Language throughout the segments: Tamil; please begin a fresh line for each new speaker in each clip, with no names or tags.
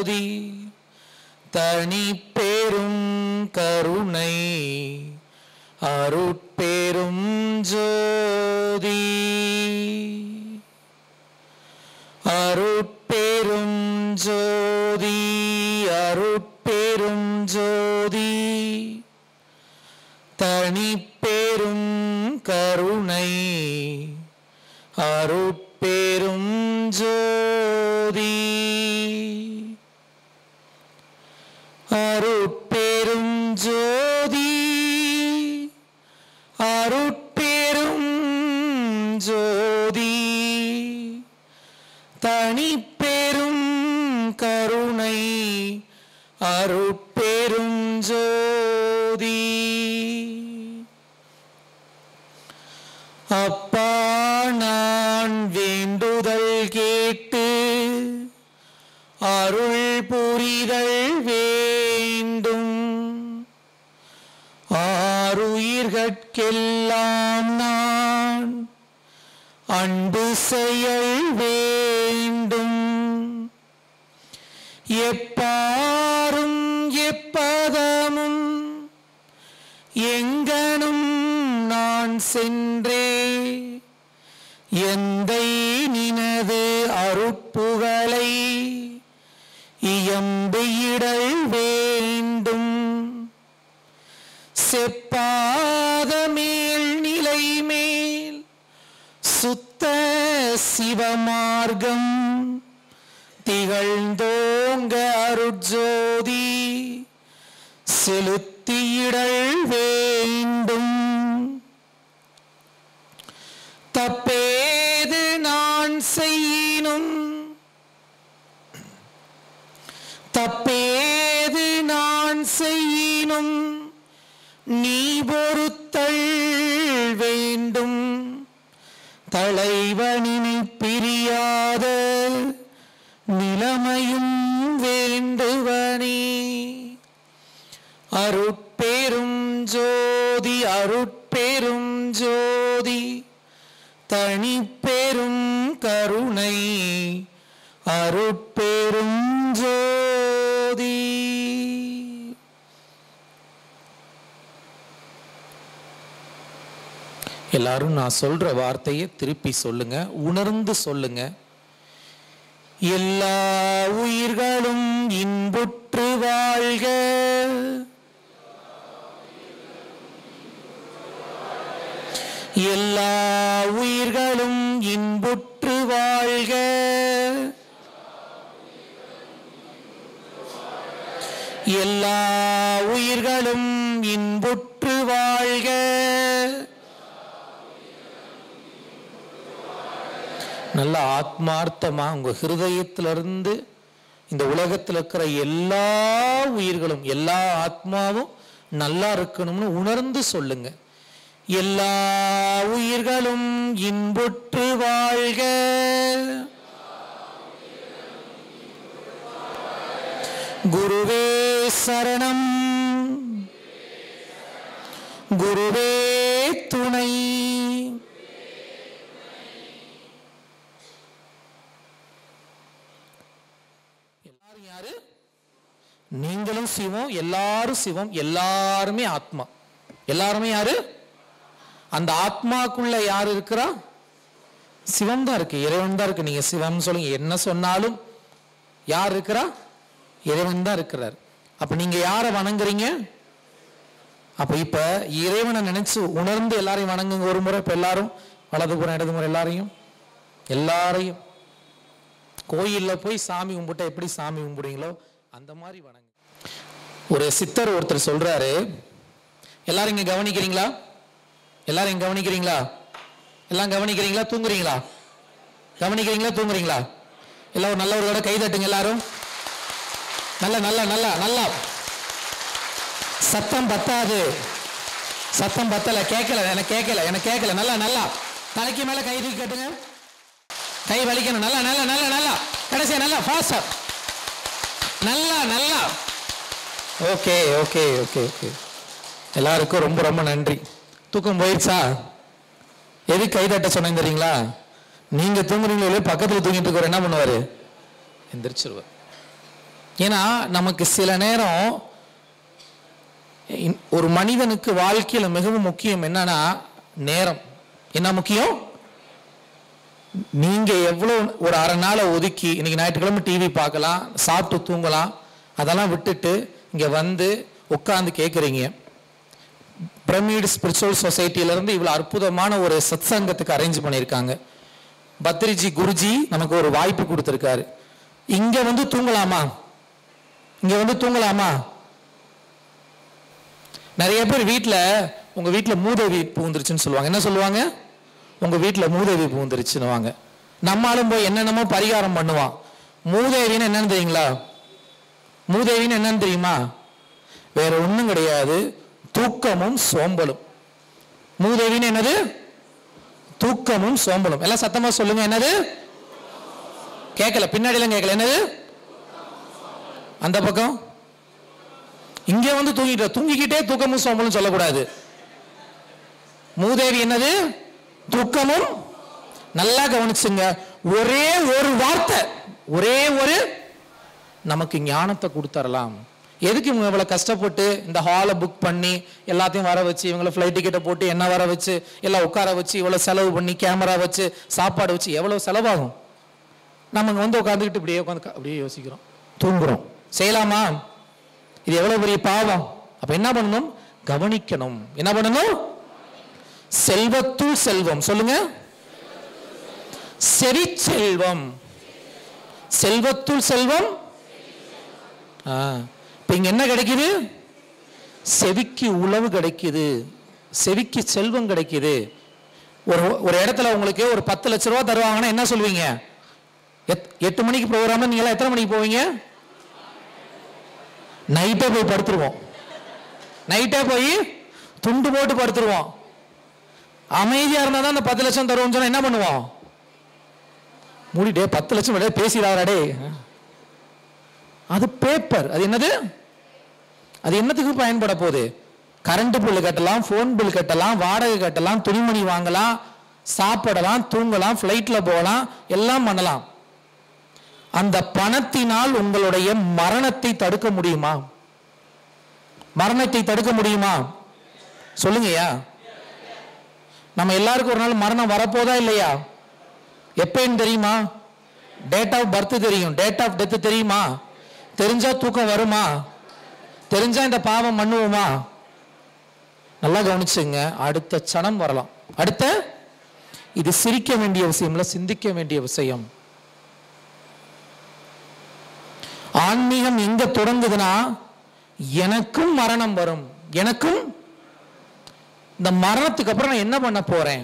ஜோதி தனி பெரும் கருணை அருட்பெரும் ஜோதி அருட்பெரும் ஜோதி அருட்பெரும் ஜோதி தனி பெரும் கருணை அருட்பெரும் ஜோதி அருட்பெரும் ஜோதி அருட்பெரும் ஜோதி தனிப்பெரும் கருணை அருட்பெரும் ஜோதி அப்பா நான் வேண்டுதல் கேட்டு அருள் புரிதல் வேண்டும் ஆறுயிர்கட்கெல்லாம் நான் அன்பு செயல் வேண்டும் எப்பாரும் எப்பதமும் எங்கனும் நான் சென்றே எந்தை நினது அருட்புகளை இயம்பிடல் வேண்டும் செப்பாத மேல் நிலை மேல் சுத்த சிவமார்க்கம் திகழ்ந்தோங்க அருட்ஜோதி செலுத்தியிடல் வேண்டும் தப்பேது நான் செய்யினும் தப்பேது நான் செய்யினும் நீ பொறுத்தல் வேண்டும் தலைவனினை பிரியாத நிலைமையும் வேண்டுவனே அருட்பெரும் ஜோதி அருட்பெரும் ஜோதி தனிப்பெரும் கருணை அருட்பெரும் ஜோதி எல்லாரும் நான் சொல்ற வார்த்தையை திருப்பி சொல்லுங்க உணர்ந்து சொல்லுங்க எல்லா உயிர்களும் இன்புற்று வாழ்க எல்லா உயிர்களும் இன்புற்று வாழ்க எல்லா உயிர்களும் இன்புற்று வாழ்க நல்ல ஆத்மார்த்தமா உங்க ஹிருதயத்திலிருந்து இந்த உலகத்தில் இருக்கிற எல்லா உயிர்களும் எல்லா ஆத்மாவும் நல்லா இருக்கணும்னு உணர்ந்து சொல்லுங்க எல்லா உயிர்களும் இன்புற்று வாழ்க குருவே சரணம் குருவே துணை எல்லாரும் யாரு நீங்களும் சிவம் எல்லாரும் சிவம் எல்லாருமே ஆத்மா எல்லாருமே யாரு அந்த ஆத்மாக்குள்ள யார் இருக்கிறா சிவம் தான் இருக்கு இறைவன் தான் இருக்கு நீங்க சிவம் சொல்லுங்க என்ன சொன்னாலும் யார் இருக்கிறா இறைவன் தான் இருக்கிறார் அப்ப நீங்க யாரை வணங்குறீங்க அப்ப இப்ப இறைவனை நினைச்சு உணர்ந்து எல்லாரையும் வணங்குங்க ஒரு முறை இப்ப எல்லாரும் வலதுபுறம் இடதுபுறம் எல்லாரையும் எல்லாரையும் கோயில்ல போய் சாமி கும்பிட்டா எப்படி சாமி கும்பிடுவீங்களோ அந்த மாதிரி வணங்க ஒரு சித்தர் ஒருத்தர் சொல்றாரு எல்லாரும் இங்க கவனிக்கிறீங்களா எல்லாரும் இங்க கவனிக்கிறீங்களா எல்லாம் கவனிக்கிறீங்களா தூங்குறீங்களா கவனிக்கிறீங்களா தூங்குறீங்களா எல்லாம் ஒரு நல்ல ஒரு தடவை கை தட்டுங்க எல்லாரும் நல்ல நல்ல நல்ல நல்லா சத்தம் பத்தாது சத்தம் பத்தல கேட்கல எனக்கு கேட்கல எனக்கு கேட்கல நல்லா நல்லா தலைக்கு மேல கை தூக்கி கட்டுங்க கை வலிக்கணும் நல்லா நல்லா நல்லா நல்லா கடைசியா நல்லா ஃபாஸ்டா நல்லா நல்லா ஓகே ஓகே ஓகே ஓகே எல்லாருக்கும் ரொம்ப ரொம்ப நன்றி தூக்கம் போயிடுச்சா எது கை தட்ட சொன்னேன் தெரியுங்களா நீங்க தூங்குறீங்களோ இல்லையோ பக்கத்துல தூங்கிட்டு இருக்கிற என்ன பண்ணுவாரு எந்திரிச்சிருவார் ஏன்னா நமக்கு சில நேரம் இன்- ஒரு மனிதனுக்கு வாழ்க்கையில மிகவும் முக்கியம் என்னன்னா நேரம் என்ன முக்கியம் நீங்க எவ்வளவு ஒரு அரை நாளை ஒதுக்கி இன்னைக்கு ஞாயிற்றுக்கிழமை டிவி பார்க்கலாம் சாப்பிட்டு தூங்கலாம் அதெல்லாம் விட்டுட்டு இங்க வந்து உட்கார்ந்து கேட்குறீங்க பிரமிட் ஸ்பிரிச்சுவல் சொசைட்டில இருந்து இவ்வளவு அற்புதமான ஒரு சத்சங்கத்துக்கு அரேஞ்ச் பண்ணியிருக்காங்க பத்ரிஜி குருஜி நமக்கு ஒரு வாய்ப்பு கொடுத்திருக்காரு இங்க வந்து தூங்கலாமா இங்க வந்து தூங்கலாமா நிறைய பேர் வீட்ல உங்க வீட்ல மூதேவி பூந்துருச்சுன்னு சொல்லுவாங்க என்ன சொல்லுவாங்க உங்க வீட்ல மூதேவி பூந்துருச்சுன்னுவாங்க நம்மளும் போய் என்னென்னமோ பரிகாரம் பண்ணுவான் மூதேவின்னு என்னன்னு தெரியுங்களா மூதேவின்னு என்னன்னு தெரியுமா வேற ஒண்ணும் கிடையாது தூக்கமும் சோம்பலும் மூதேவின்னு என்னது தூக்கமும் சோம்பலும் எல்லாம் சத்தமா சொல்லுங்க என்னது கேட்கல பின்னாடிலாம் கேட்கல என்னது அந்த பக்கம் இங்க வந்து தூங்கிட்ட தூங்கிக்கிட்டே தூக்கமும் சோம்பலும் சொல்லக்கூடாது மூதேவி என்னது தூக்கமும் நல்லா கவனிச்சுங்க ஒரே ஒரு வார்த்தை ஒரே ஒரு நமக்கு ஞானத்தை கொடுத்துடலாம் எதுக்கு இவங்க இவ்வளவு கஷ்டப்பட்டு இந்த ஹாலை புக் பண்ணி எல்லாத்தையும் வர வச்சு இவங்களை ஃப்ளைட் டிக்கெட்டை போட்டு என்ன வர வச்சு எல்லாம் உட்கார வச்சு இவ்வளவு செலவு பண்ணி கேமரா வச்சு சாப்பாடு வச்சு எவ்வளவு செலவாகும் நம்ம இங்க வந்து உட்காந்துக்கிட்டு இப்படியே உட்காந்து அப்படியே யோசிக்கிறோம் தூங்குறோம் செய்யலாமா இது எவ்வளவு பெரிய பாவம் அப்ப என்ன பண்ணணும் கவனிக்கணும் என்ன பண்ணணும் செல்வத்துள் செல்வம் சொல்லுங்க செரி செல்வம் செல்வத்துள் செல்வம் ஆ, இப்ப இங்க என்ன கிடைக்குது செவிக்கு உழவு கிடைக்குது செவிக்கு செல்வம் கிடைக்குது ஒரு ஒரு இடத்துல உங்களுக்கு ஒரு பத்து லட்ச ரூபா தருவாங்கன்னா என்ன சொல்வீங்க எத்- எட்டு மணிக்கு ப்ரோக்ராம் நீங்க எல்லாம் எத்தனை மணிக்கு போவீங்க நைட்டே போய் படுத்துருவோம் நைட்டே போய் துண்டு போட்டு படுத்துருவோம் அமைதியா இருந்தா தான் அந்த பத்து லட்சம் தருவோம்னு சொன்னா என்ன பண்ணுவோம் மூடிட்டே பத்து லட்சம் விட பேசிடாடே அது பேப்பர் அது என்னது அது என்னத்துக்கு பயன்பட போகுது கரண்ட் பில் கட்டலாம் ஃபோன் பில் கட்டலாம் வாடகை கட்டலாம் துணிமணி வாங்கலாம் சாப்பிடலாம் தூங்கலாம் ஃப்ளைட்ல போகலாம் எல்லாம் பண்ணலாம் அந்த பணத்தினால் உங்களுடைய மரணத்தை தடுக்க முடியுமா மரணத்தை தடுக்க முடியுமா சொல்லுங்கய்யா நம்ம எல்லாருக்கும் ஒரு நாள் மரணம் வரப்போதா இல்லையா எப்பன்னு தெரியுமா டேட் ஆஃப் பர்த் தெரியும் டேட் ஆஃப் டெத் தெரியுமா தெரிஞ்சா தூக்கம் வருமா தெரிஞ்சா இந்த பாவம் பண்ணுவோமா நல்லா கவனிச்சுங்க அடுத்த சனம் வரலாம் அடுத்த இது சிரிக்க வேண்டிய விஷயம் இல்ல சிந்திக்க வேண்டிய விஷயம் ஆன்மீகம் எங்க தொடங்குதுன்னா எனக்கும் மரணம் வரும் எனக்கும் இந்த மரணத்துக்கு அப்புறம் நான் என்ன பண்ண போறேன்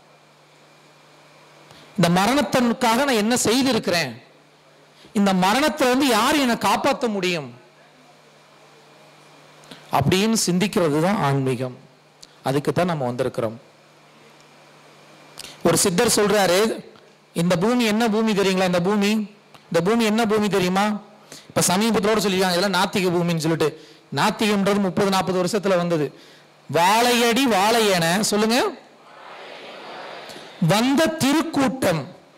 இந்த மரணத்திற்காக நான் என்ன செய்திருக்கிறேன் இந்த மரணத்துல இருந்து யார் என்னை காப்பாற்ற முடியும் அப்படின்னு சிந்திக்கிறது தான் ஆன்மீகம் அதுக்கு தான் நம்ம வந்திருக்கிறோம் ஒரு சித்தர் சொல்றாரு இந்த பூமி என்ன பூமி தெரியுங்களா இந்த பூமி இந்த பூமி என்ன பூமி தெரியுமா இப்ப சமீபத்தோட சொல்லிருக்காங்க இதெல்லாம் நாத்திக பூமின்னு சொல்லிட்டு நாத்திகம்ன்றது முப்பது நாற்பது வருஷத்துல வந்தது வாழையடி வாழையன சொல்லுங்க வந்த திருக்கூட்டம்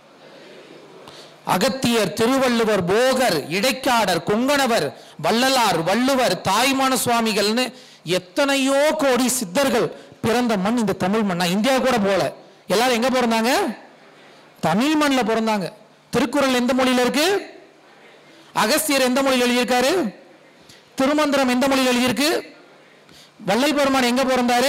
அகத்தியர் திருவள்ளுவர் போகர் இடைக்காடர் கொங்கணவர் வள்ளலார் வள்ளுவர் தாய்மான சுவாமிகள்னு எத்தனையோ கோடி சித்தர்கள் பிறந்த மண் இந்த தமிழ் மண்ணா இந்தியா கூட போல எல்லாரும் எங்க பிறந்தாங்க தமிழ் மண்ணில பிறந்தாங்க திருக்குறள் எந்த மொழியில இருக்கு அகஸ்தியர் எந்த மொழியில் எழுதியிருக்காரு திருமந்திரம் எந்த மொழியில் எழுதியிருக்கு வள்ளல் பெருமான் எங்க பிறந்தாரு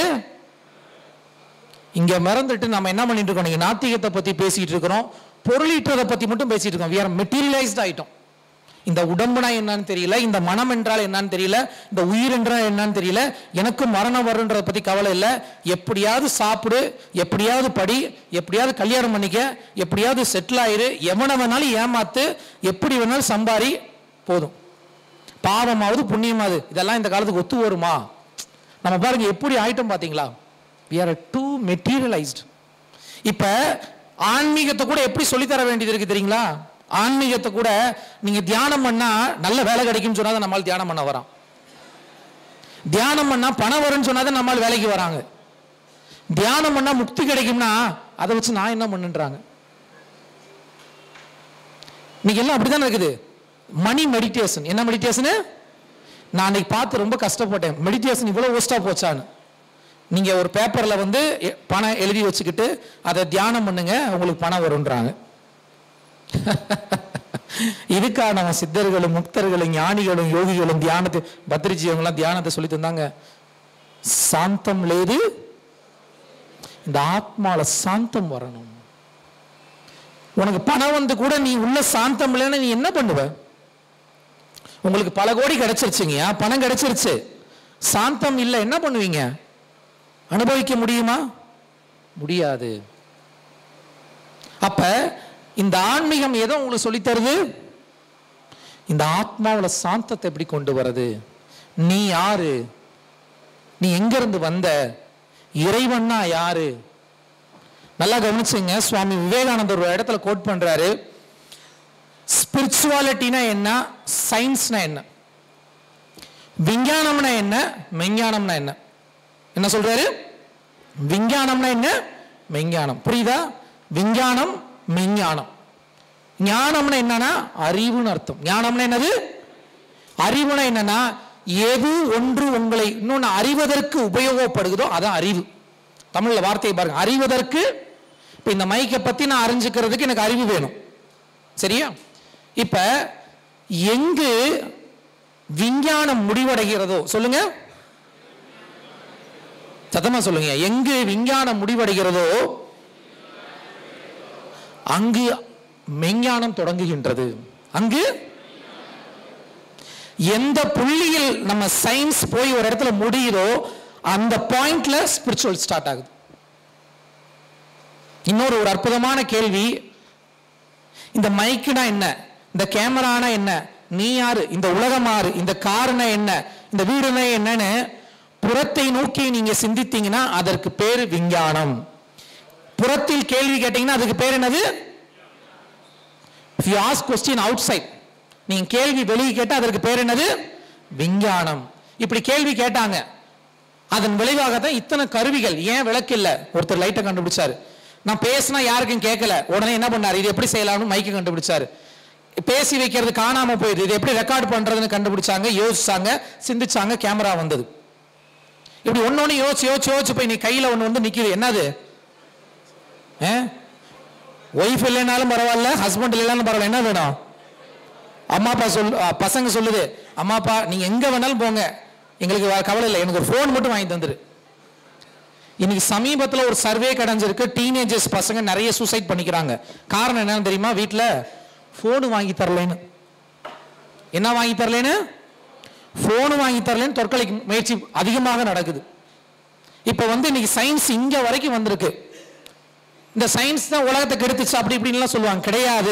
இங்க மறந்துட்டு நம்ம என்ன பண்ணிட்டு இருக்கோம் நீங்க நாத்திகத்தை பத்தி பேசிட்டு இருக்கிறோம் பொருளீற்றதை பத்தி மட்டும் பேசிட்டு இருக்கோம் we are மெட்டீரியலைஸ்ட் ஆயிட்டோம் இந்த உடம்புனா என்னன்னு தெரியல இந்த மனம் என்றால் என்னன்னு தெரியல இந்த உயிர் என்றால் என்னன்னு தெரியல எனக்கு மரணம் வருன்றத பத்தி கவலை இல்லை எப்படியாவது சாப்பிடு எப்படியாவது படி எப்படியாவது கல்யாணம் பண்ணிக்க எப்படியாவது செட்டில் ஆயிரு எவனை வேணாலும் ஏமாத்து எப்படி வேணாலும் சம்பாரி போதும் பாவமாவது புண்ணியமாவது இதெல்லாம் இந்த காலத்துக்கு ஒத்து வருமா நம்ம பாருங்க எப்படி ஆயிட்டோம் பாத்தீங்களா we are too மெட்டீரியலைஸ்ட் இப்ப ஆன்மீகத்தை கூட எப்படி சொல்லித் தர வேண்டியது இருக்கு தெரியுங்களா ஆன்மீகத்தை கூட நீங்க தியானம் பண்ணா நல்ல வேலை கிடைக்கும்னு சொன்னா தான் நம்மால் தியானம் பண்ண வரோம் தியானம் பண்ணா பணம் வரும்னு சொன்னா தான் நம்மால் வேலைக்கு வராங்க தியானம் பண்ணா முக்தி கிடைக்கும்னா அதை வச்சு நான் என்ன பண்ணுன்றாங்க இன்னைக்கு எல்லாம் அப்படிதான் இருக்குது மணி மெடிடேஷன் என்ன மெடிடேஷன் நான் அன்னைக்கு பார்த்து ரொம்ப கஷ்டப்பட்டேன் மெடிடேஷன் இவ்வளவு வேஸ்டா போச்சான்னு நீங்க ஒரு பேப்பர்ல வந்து எ- பணம் எழுதி வச்சுக்கிட்டு அதை தியானம் பண்ணுங்க உங்களுக்கு பணம் வரும்ன்றாங்க இதுக்கா நம்ம சித்தர்களும் முக்தர்களும் ஞானிகளும் யோகிகளும் தியானத்தை பத்ரிஜி அவங்களாம் தியானத்தை சொல்லி தந்தாங்க சாந்தம் லேது இந்த ஆத்மால சாந்தம் வரணும் உனக்கு பணம் வந்து கூட நீ உள்ள சாந்தம் இல்லைன்னா நீ என்ன பண்ணுவ உங்களுக்கு பல கோடி கிடைச்சிருச்சுங்க பணம் கிடைச்சிருச்சு சாந்தம் இல்லை என்ன பண்ணுவீங்க அனுபவிக்க முடியுமா முடியாது அப்ப இந்த ஆன்மீகம் எதை உங்களுக்கு சொல்லித் தருது இந்த ஆத்மாவுல சாந்தத்தை எப்படி கொண்டு வர்றது நீ யாரு நீ எங்க இருந்து வந்த இறைவன்னா யாரு நல்லா கவனிச்சுங்க சுவாமி விவேகானந்தர் ஒரு இடத்துல கோட் பண்றாரு ஸ்பிரிச்சுவாலிட்டினா என்ன சயின்ஸ்னா என்ன விஞ்ஞானம்னா என்ன மெஞ்ஞானம்னா என்ன என்ன சொல்றாரு விஞ்ஞானம்னா என்ன மெஞ்ஞானம் புரியுதா விஞ்ஞானம் மெஞ்ஞானம் ஞானம்னா என்னன்னா அறிவுன்னு அர்த்தம் ஞானம்னா என்னது அறிவுனா என்னன்னா எது ஒன்று உங்களை இன்னொன்னு அறிவதற்கு உபயோகப்படுகிறதோ அதான் அறிவு தமிழ்ல வார்த்தையை பாருங்க அறிவதற்கு இப்ப இந்த மைக்கை பத்தி நான் அறிஞ்சுக்கிறதுக்கு எனக்கு அறிவு வேணும் சரியா இப்ப எங்கு விஞ்ஞானம் முடிவடைகிறதோ சொல்லுங்க சத்தமா சொல்லுங்க எங்கு விஞ்ஞானம் முடிவடைகிறதோ அங்கு மெஞ்ஞானம் தொடங்குகின்றது அங்கு எந்த புள்ளியில் நம்ம சயின்ஸ் போய் ஒரு இடத்துல முடியுதோ அந்த பாயிண்ட்ல ஸ்பிரிச்சுவல் ஸ்டார்ட் ஆகுது இன்னொரு ஒரு அற்புதமான கேள்வி இந்த மைக்குனா என்ன இந்த கேமரானா என்ன நீ யாரு இந்த உலகம் யாரு இந்த காருனா என்ன இந்த வீடுனா என்னன்னு புறத்தை நோக்கி நீங்க சிந்தித்தீங்கன்னா அதற்கு பேரு விஞ்ஞானம் புறத்தில் கேள்வி கேட்டீங்கன்னா அதுக்கு பேர் என்னது if you ask question outside நீங்க கேள்வி வெளியே கேட்டா அதற்கு பேர் என்னது விஞ்ஞானம் இப்படி கேள்வி கேட்டாங்க அதன் விளைவாக தான் இத்தனை கருவிகள் ஏன் விளக்கு இல்ல ஒருத்தர் லைட்டை கண்டுபிடிச்சாரு நான் பேசினா யாருக்கும் கேட்கல உடனே என்ன பண்ணாரு இது எப்படி செய்யலாம்னு மைக்கு கண்டுபிடிச்சாரு பேசி வைக்கிறது காணாம போயிடுது இது எப்படி ரெக்கார்ட் பண்றதுன்னு கண்டுபிடிச்சாங்க யோசிச்சாங்க சிந்திச்சாங்க கேமரா வந்தது இப்படி ஒன்னொன்னு யோசிச்சு யோசிச்சு யோசிச்சு போய் நீ கையில ஒண்ணு வந்து நிக்குது என்னது ஒய்ஃப் இல்லைனாலும் பரவாயில்ல ஹஸ்பண்ட் இல்லைனாலும் பரவாயில்ல என்ன வேணும் அம்மா அப்பா சொல் அ, பசங்க சொல்லுது அம்மா அப்பா நீங்க எங்க வேணாலும் போங்க எங்களுக்கு வேற கவலை இல்லை எனக்கு ஒரு ஃபோன் மட்டும் வாங்கி தந்துரு இன்னைக்கு சமீபத்துல ஒரு சர்வே கிடைஞ்சிருக்கு டீனேஜர்ஸ் பசங்க நிறைய சூசைட் பண்ணிக்கிறாங்க காரணம் என்னன்னு தெரியுமா வீட்ல ஃபோனு வாங்கி தரலைன்னு என்ன வாங்கி தரலைன்னு ஃபோனு வாங்கி தரலைன்னு தற்கொலை முயற்சி அதிகமாக நடக்குது இப்போ வந்து இன்னைக்கு சயின்ஸ் இங்க வரைக்கும் வந்திருக்கு இந்த சயின்ஸ் தான் உலகத்தை கெடுத்துச்சு அப்படி இப்படின்லாம் சொல்லுவாங்க கிடையாது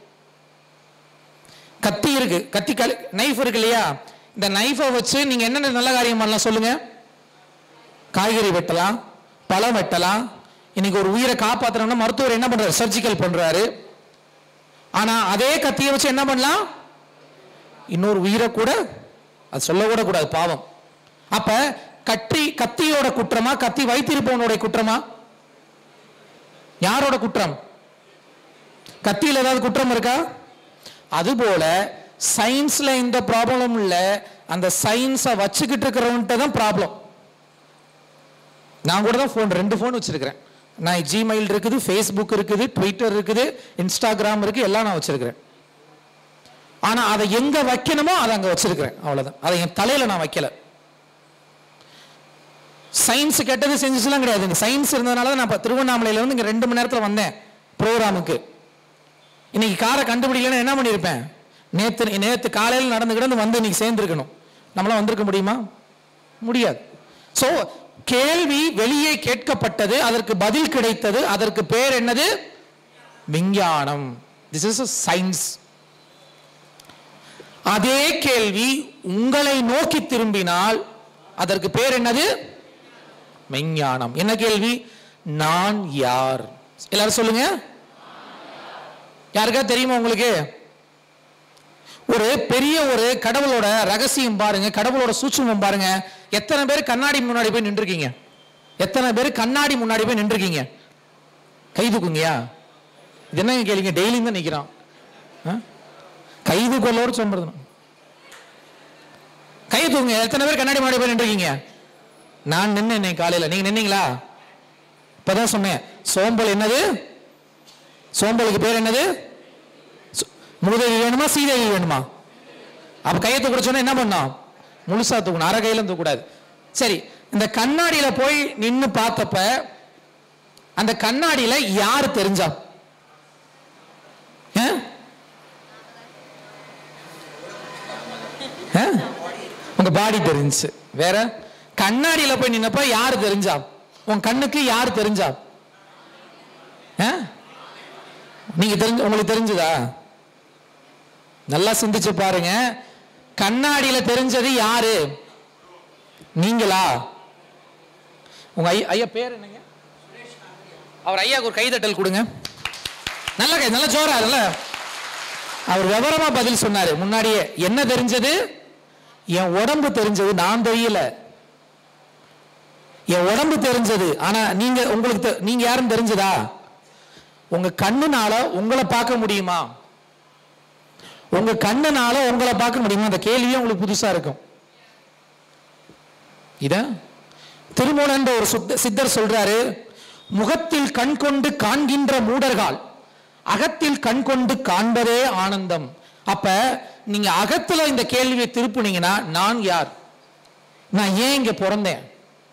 கத்தி இருக்கு கத்தி கல் நைஃப் இருக்கு இல்லையா இந்த நைஃபை வச்சு நீங்க என்னென்ன நல்ல காரியம் பண்ணலாம் சொல்லுங்க காய்கறி வெட்டலாம் பழம் வெட்டலாம் இன்னைக்கு ஒரு உயிரை காப்பாத்தணும்னா மருத்துவர் என்ன பண்றாரு சர்ஜிக்கல் பண்றாரு ஆனா அதே கத்தியை வச்சு என்ன பண்ணலாம் இன்னொரு உயிரை கூட அது சொல்ல கூட கூடாது பாவம் அப்ப கத்தி கத்தியோட குற்றமா கத்தி வைத்திருப்பவனுடைய குற்றமா யாரோட குற்றம் கத்தியில் ஏதாவது குற்றம் இருக்கா அதுபோல சயின்ஸ்ல எந்த ப்ராப்ளமும் இல்ல அந்த சயின்ஸை வச்சுக்கிட்டு இருக்கிறவன்ட்ட தான் ப்ராப்ளம் நான் கூட தான் ஃபோன் ரெண்டு ஃபோன் வச்சிருக்கிறேன் நான் ஜிமெயில் இருக்குது ஃபேஸ்புக் இருக்குது ட்விட்டர் இருக்குது இன்ஸ்டாகிராம் இருக்கு எல்லாம் நான் வச்சிருக்கிறேன் ஆனா அதை எங்க வைக்கணுமோ அதை அங்க வச்சிருக்கிறேன் அவ்வளவுதான் அதை என் தலையில நான் வைக்கல சயின்ஸ் கெட்டது செஞ்சுச்சுலாம் கிடையாது சயின்ஸ் இருந்ததுனால தான் நான் இப்போ திருவண்ணாமலையில இருந்து இங்க ரெண்டு மணி நேரத்துல வந்தேன் ப்ரோக்ராமுக்கு இன்னைக்கு காரை கண்டுபிடிக்கலன்னா என்ன பண்ணியிருப்பேன் நேத்து நேத்து காலையில் நடந்து கிடந்து வந்து இன்னைக்கு சேர்ந்துருக்கணும் நம்மளாம் வந்திருக்க முடியுமா முடியாது சோ கேள்வி வெளியே கேட்கப்பட்டது அதற்கு பதில் கிடைத்தது அதற்கு பேர் என்னது விஞ்ஞானம் திஸ் இஸ் சயின்ஸ் அதே கேள்வி உங்களை நோக்கி திரும்பினால் அதற்கு பேர் என்னது மெஞ்ஞானம் என்ன கேள்வி நான் யார் எல்லாரும் சொல்லுங்க யாருக்கா தெரியுமா உங்களுக்கு ஒரு பெரிய ஒரு கடவுளோட ரகசியம் பாருங்க கடவுளோட சூட்சுமம் பாருங்க எத்தனை பேர் கண்ணாடி முன்னாடி போய் நின்றுருக்கீங்க எத்தனை பேர் கண்ணாடி முன்னாடி போய் நின்றுருக்கீங்க கை தூக்குங்கயா இது என்ன கேளுங்க டெய்லியும் தான் நிற்கிறான் கைது கொள்ளோடு சோம்பேறித்தனம் கை தூங்க எத்தனை பேர் கண்ணாடி மாடி போய் நின்றுருக்கீங்க நான் நின்னேன் காலையில நீங்க நின்னீங்களா இப்பதான் சொன்னேன் சோம்பல் என்னது சோம்பலுக்கு பேர் என்னது சு- மூதேவி வேணுமா சீதேவி வேணுமா அப்ப கையை தூக்குற சொன்னா என்ன பண்ணோம் முழுசா தூக்கணும் அரை கையில தூக்கக்கூடாது சரி இந்த கண்ணாடியில போய் நின்னு பார்த்தப்ப அந்த கண்ணாடியில யார் தெரிஞ்சா ஆ? ஆ? உங்க பாடி தெரிஞ்சு வேற கண்ணாடியில போய் நின்னப்ப யார் தெரிஞ்சா உன் கண்ணுக்கு யார் தெரிஞ்சா ஆ? நீங்க தெரிஞ்சு உங்களுக்கு தெரிஞ்சதா நல்லா சிந்திச்சு பாருங்க கண்ணாடியில தெரிஞ்சது யாரு நீங்களா உங்க ஐயா ஐயா பேர் என்னங்க அவர் ஐயாவுக்கு ஒரு கைதட்டல் கொடுங்க நல்ல கை நல்ல ஜோரா இல்ல அவர் விவரமா பதில் சொன்னாரு முன்னாடியே என்ன தெரிஞ்சது என் உடம்பு தெரிஞ்சது நான் தெரியல என் உடம்பு தெரிஞ்சது ஆனா நீங்க உங்களுக்கு தெ- நீங்க யாரும் தெரிஞ்சதா உங்க கண்ணுனால உங்களை பார்க்க முடியுமா உங்க கண்ணுனால உங்களை பார்க்க முடியுமா அந்த கேள்வியே உங்களுக்கு புதுசா இருக்கும் இத திருமூலன்ற ஒரு சுத்த- சித்தர் சொல்றாரு முகத்தில் கண் கொண்டு காண்கின்ற மூடர்கள் அகத்தில் கண் கொண்டு காண்பதே ஆனந்தம் அப்ப நீங்க அகத்துல இந்த கேள்வியை திருப்புனீங்கன்னா நான் யார் நான் ஏன் இங்க பிறந்தேன்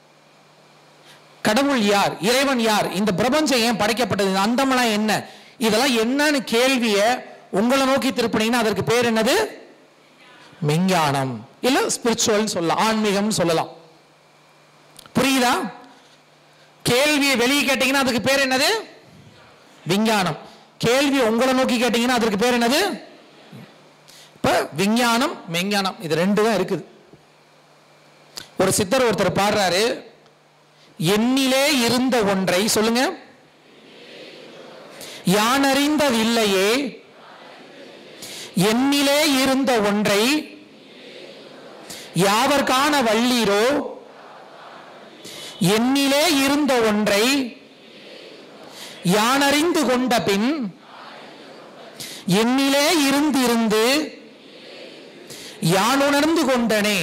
கடவுள் யார் இறைவன் யார் இந்த பிரபஞ்சம் ஏன் படைக்கப்பட்டது இந்த அண்டமெல்லாம் என்ன இதெல்லாம் என்னன்னு கேள்விய உங்களை நோக்கி திருப்பினீங்கன்னா அதற்கு பேர் என்னது மெஞ்ஞானம் இல்ல ஸ்பிரிச்சுவல் சொல்லலாம் ஆன்மீகம் சொல்லலாம் புரியுதா கேள்வியை வெளியே கேட்டீங்கன்னா அதுக்கு பேர் என்னது விஞ்ஞானம் கேள்வி உங்களை நோக்கி கேட்டீங்கன்னா அதற்கு பேர் என்னது இப்ப விஞ்ஞானம் மெஞ்ஞானம் இது ரெண்டு தான் இருக்குது ஒரு சித்தர் ஒருத்தர் பாடுறாரு எண்ணிலே இருந்த ஒன்றை சொல்லுங்க யானறிந்ததில்லையே எண்ணிலே இருந்த ஒன்றை யாவர் காண வள்ளீரோ எண்ணிலே இருந்த ஒன்றை யானறிந்து கொண்ட பின் எண்ணிலே இருந்திருந்து யான் உணர்ந்து கொண்டனே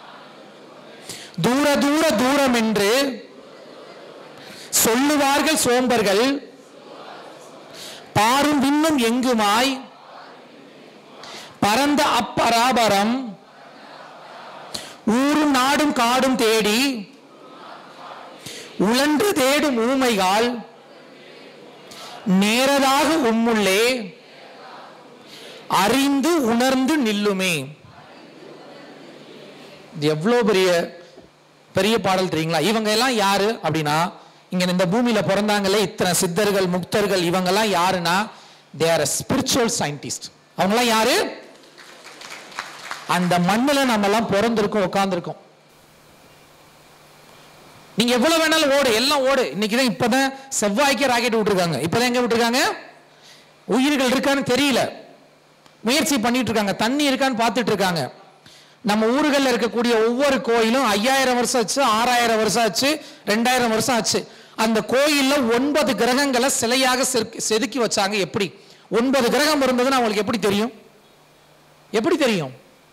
தூர தூர தூரம் என்று சொல்லுவார்கள் சோம்பர்கள் பாரும் விண்ணும் எங்குமாய் பரந்த அப்பராபரம் ஊரும் நாடும் காடும் தேடி உழன்று தேடும் ஊமைகால் நேரதாக உம்முள்ளே அறிந்து உணர்ந்து நில்லுமே இது எவ்வளவு பெரிய பெரிய பாடல் தெரியுங்களா இவங்க எல்லாம் யாரு அப்படின்னா இங்க இந்த பூமியில பிறந்தாங்களே இத்தனை சித்தர்கள் முக்தர்கள் இவங்க எல்லாம் யாருன்னா தே ஆர் ஸ்பிரிச்சுவல் சயின்டிஸ்ட் அவங்க எல்லாம் யாரு அந்த மண்ணுல நம்ம எல்லாம் பிறந்திருக்கோம் உட்கார்ந்திருக்கோம் நீங்க எவ்வளவு வேணாலும் ஓடு எல்லாம் ஓடு இன்னைக்கு தான் இப்பதான் செவ்வாய்க்கு ராக்கெட் விட்டுருக்காங்க இப்பதான் எங்க விட்டுருக்காங்க உயிர்கள் இருக்கான்னு தெரியல முயற்சி பண்ணிட்டு இருக்காங்க தண்ணி இருக்கான்னு பார்த்துட்டு இருக்காங்க நம்ம ஊர்களில் இருக்கக்கூடிய ஒவ்வொரு கோயிலும் ஐயாயிரம் வருஷம் ஆச்சு ஆறாயிரம் வருஷம் ஆச்சு ரெண்டாயிரம் வருஷம் ஆச்சு அந்த கோயில்ல ஒன்பது கிரகங்களை சிலையாக செதுக்கி- செதுக்கி வச்சாங்க எப்படி ஒன்பது கிரகம் இருந்ததுன்னு அவங்களுக்கு எப்படி தெரியும் எப்படி தெரியும்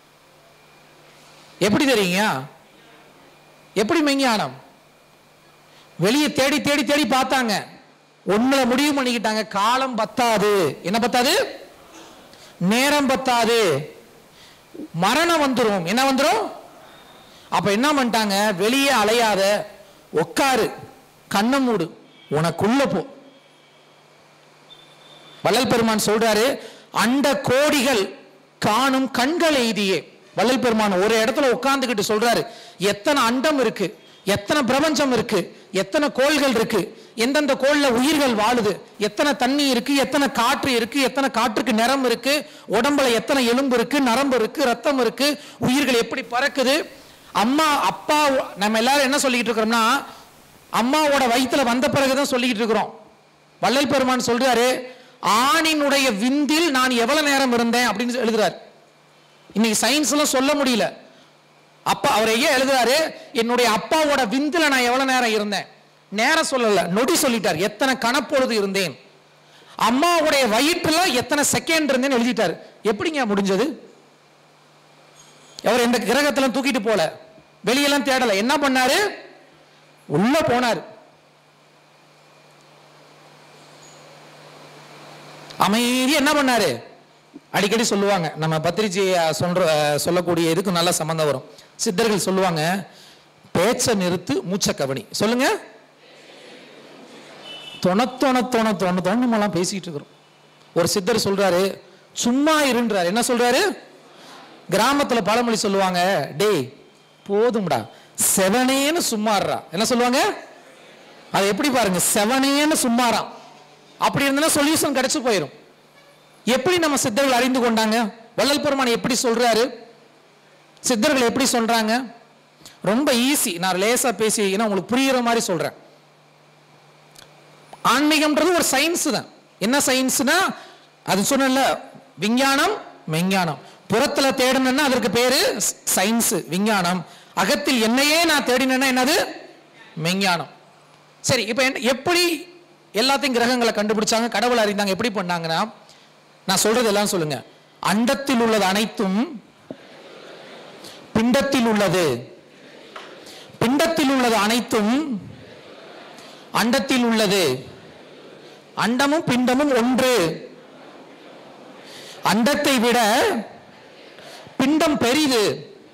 எப்படி தெரியுங்க எப்படி மெஞ்ஞானம் வெளியே தேடி தேடி தேடி பார்த்தாங்க ஒண்ணுல முடிவு பண்ணிக்கிட்டாங்க காலம் பத்தாது என்ன பத்தாது நேரம் பத்தாது மரணம் வந்துரும் என்ன வந்துரும் அப்ப என்ன பண்ணிட்டாங்க வெளியே அலையாத உட்காரு கண்ணை மூடு உனக்குள்ள போ வள்ளல் பெருமான் சொல்றாரு அண்ட கோடிகள் காணும் கண்கள் எய்தியே வள்ளல் பெருமான் ஒரு இடத்துல உட்கார்ந்துகிட்டு சொல்றாரு எத்தனை அண்டம் இருக்கு எத்தனை பிரபஞ்சம் இருக்கு எத்தனை கோள்கள் இருக்கு எந்தெந்த கோள்ல உயிர்கள் வாழுது எத்தனை தண்ணி இருக்கு எத்தனை காற்று இருக்கு எத்தனை காற்றுக்கு நிறம் இருக்கு உடம்புல எத்தனை எலும்பு இருக்கு நரம்பு இருக்கு ரத்தம் இருக்கு உயிர்கள் எப்படி பறக்குது அம்மா அப்பா நம்ம எல்லாரும் என்ன சொல்லிக்கிட்டு இருக்கிறோம்னா அம்மாவோட வயித்துல வந்த பிறகுதான் சொல்லிக்கிட்டு இருக்கிறோம் வள்ளல் பெருமான் சொல்றாரு ஆணினுடைய விந்தில் நான் எவ்வளவு நேரம் இருந்தேன் அப்படின்னு எழுதுறாரு இன்னைக்கு சயின்ஸ் எல்லாம் சொல்ல முடியல அப்பா அவர் ஐயா எழுதுறாரு என்னுடைய அப்பாவோட விந்துல நான் எவ்வளவு நேரம் இருந்தேன் நேரம் சொல்லல நொடி சொல்லிட்டார் எத்தனை கணப்பொழுது இருந்தேன் அம்மாவுடைய வயிற்றுல எத்தனை செகண்ட் இருந்தேன்னு எழுதிட்டாரு எப்படிங்க முடிஞ்சது அவர் எந்த கிரகத்துல தூக்கிட்டு போல வெளியெல்லாம் தேடல என்ன பண்ணாரு உள்ள போனார் அமைதி என்ன பண்ணாரு அடிக்கடி சொல்லுவாங்க நம்ம பத்திரிஜி சொல்ற அஹ், சொல்லக்கூடிய இதுக்கு நல்ல சம்பந்தம் வரும் சித்தர்கள் சொல்லுவாங்க பேச்ச நிறுத்து மூச்ச கவனி சொல்லுங்க தொண தொண தொண தொண தொண நம்மலாம் பேசிட்டு இருக்கிறோம் ஒரு சித்தர் சொல்றாரு சும்மா இருன்றாரு என்ன சொல்றாரு கிராமத்துல பழமொழி சொல்லுவாங்க டேய் போதும்டா செவனேன்னு சும்மாடுறா என்ன சொல்லுவாங்க அது எப்படி பாருங்க செவனேன்னு சும்மாறான் அப்படி இருந்தா சொல்யூஷன் கிடைச்சு போயிடும் எப்படி நம்ம சித்தர்கள் அறிந்து கொண்டாங்க வள்ளல் பெருமான் எப்படி சொல்றாரு சித்தர்கள் எப்படி சொல்றாங்க ரொம்ப ஈஸி நான் லேசா பேசி ஏன்னா உங்களுக்கு புரியுற மாதிரி சொல்றேன் ஆன்மீகம்ன்றது ஒரு சயின்ஸ் தான் என்ன சயின்ஸ்னா அது சொன்னல விஞ்ஞானம் மெஞ்ஞானம் புறத்துல தேடணும்னா அதற்கு பேரு சயின்ஸ் விஞ்ஞானம் அகத்தில் என்னையே நான் தேடினேன்னா என்னது மெஞ்ஞானம் சரி இப்போ என்ன- எப்படி எல்லாத்தையும் கிரகங்களை கண்டுபிடிச்சாங்க கடவுள் அறிந்தாங்க எப்படி பண்ணாங்கன்னா நான் சொல்றது எல்லாம் சொல்லுங்க அண்டத்தில் உள்ளது அனைத்தும் பிண்டத்தில் உள்ளது பிண்டத்தில் உள்ளது அனைத்தும் அண்டத்தில் உள்ளது அண்டமும் பிண்டமும் ஒன்று அண்டத்தை விட பிண்டம் பெரிது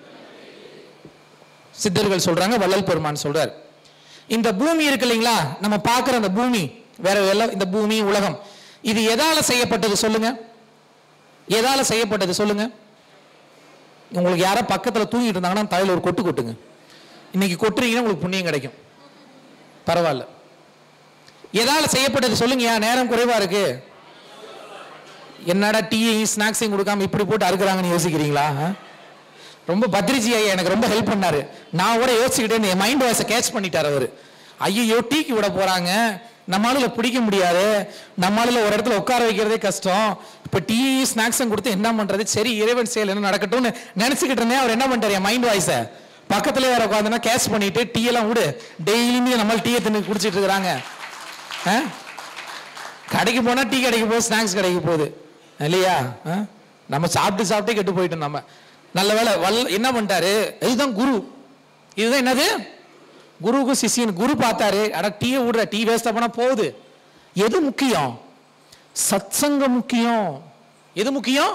சித்தர்கள் சொல்றாங்க வள்ளல் பெருமான் சொல்றார் இந்த பூமி இருக்கு இல்லைங்களா நம்ம பார்க்குற அந்த பூமி வேற எல்லாம் இந்த பூமி உலகம் இது எதால செய்யப்பட்டது சொல்லுங்க எதால செய்யப்பட்டது சொல்லுங்க உங்களுக்கு யாரோ பக்கத்துல தூங்கிட்டு இருந்தாங்கன்னா தலையில ஒரு கொட்டு கொட்டுங்க இன்னைக்கு கொட்டுறீங்கன்னா உங்களுக்கு புண்ணியம் கிடைக்கும் பரவாயில்ல எதால செய்யப்பட்டது சொல்லுங்க ஏன் நேரம் குறைவா இருக்கு என்னடா டீயையும் ஸ்நாக்ஸையும் கொடுக்காம இப்படி போட்டு அறுக்குறாங்கன்னு யோசிக்கிறீங்களா ஆ? ரொம்ப பத்ரிஜி ஐயா எனக்கு ரொம்ப ஹெல்ப் பண்ணாரு நான் கூட யோசிச்சுக்கிட்டே என் மைண்ட் வாய்ஸை கேட்ச் பண்ணிட்டார் அவரு ஐயோ டீக்கு விட போறாங்க நம்மளால பிடிக்க முடியாது நம்மளால ஒரு இடத்துல உட்கார வைக்கிறதே கஷ்டம் இப்ப டீ ஸ்நாக்ஸும் கொடுத்து என்ன பண்றது சரி இறைவன் செயல் என்ன நடக்கட்டும்னு நினைச்சுக்கிட்டு இருந்தேன் அவர் என்ன பண்ணிட்டாரு என் மைண்ட் வாய்ஸை பக்கத்துல வேற உட்காந்துனா கேட்ச் பண்ணிட்டு டீ எல்லாம் விடு டெய்லியுமே நம்ம டீயை தின்னு குடிச்சிட்டு இருக்கிறாங்க ஆ? கடைக்கு போனா டீ கடைக்கு போகுது ஸ்நாக்ஸ் கடைக்கு போகுது இல்லையா ஆ? நம்ம சாப்பிட்டு சாப்பிட்டே கெட்டு போயிட்டோம் நம்ம நல்ல வேளை வல்ல என்ன பண்ணிட்டாரு இதுதான் குரு இதுதான் என்னது குருவுக்கும் சிஷியன் குரு பார்த்தாரு அட டீயை விடுற டீ வேஸ்டா போனா போகுது எது முக்கியம் சத்சங்கம் முக்கியம் எது முக்கியம்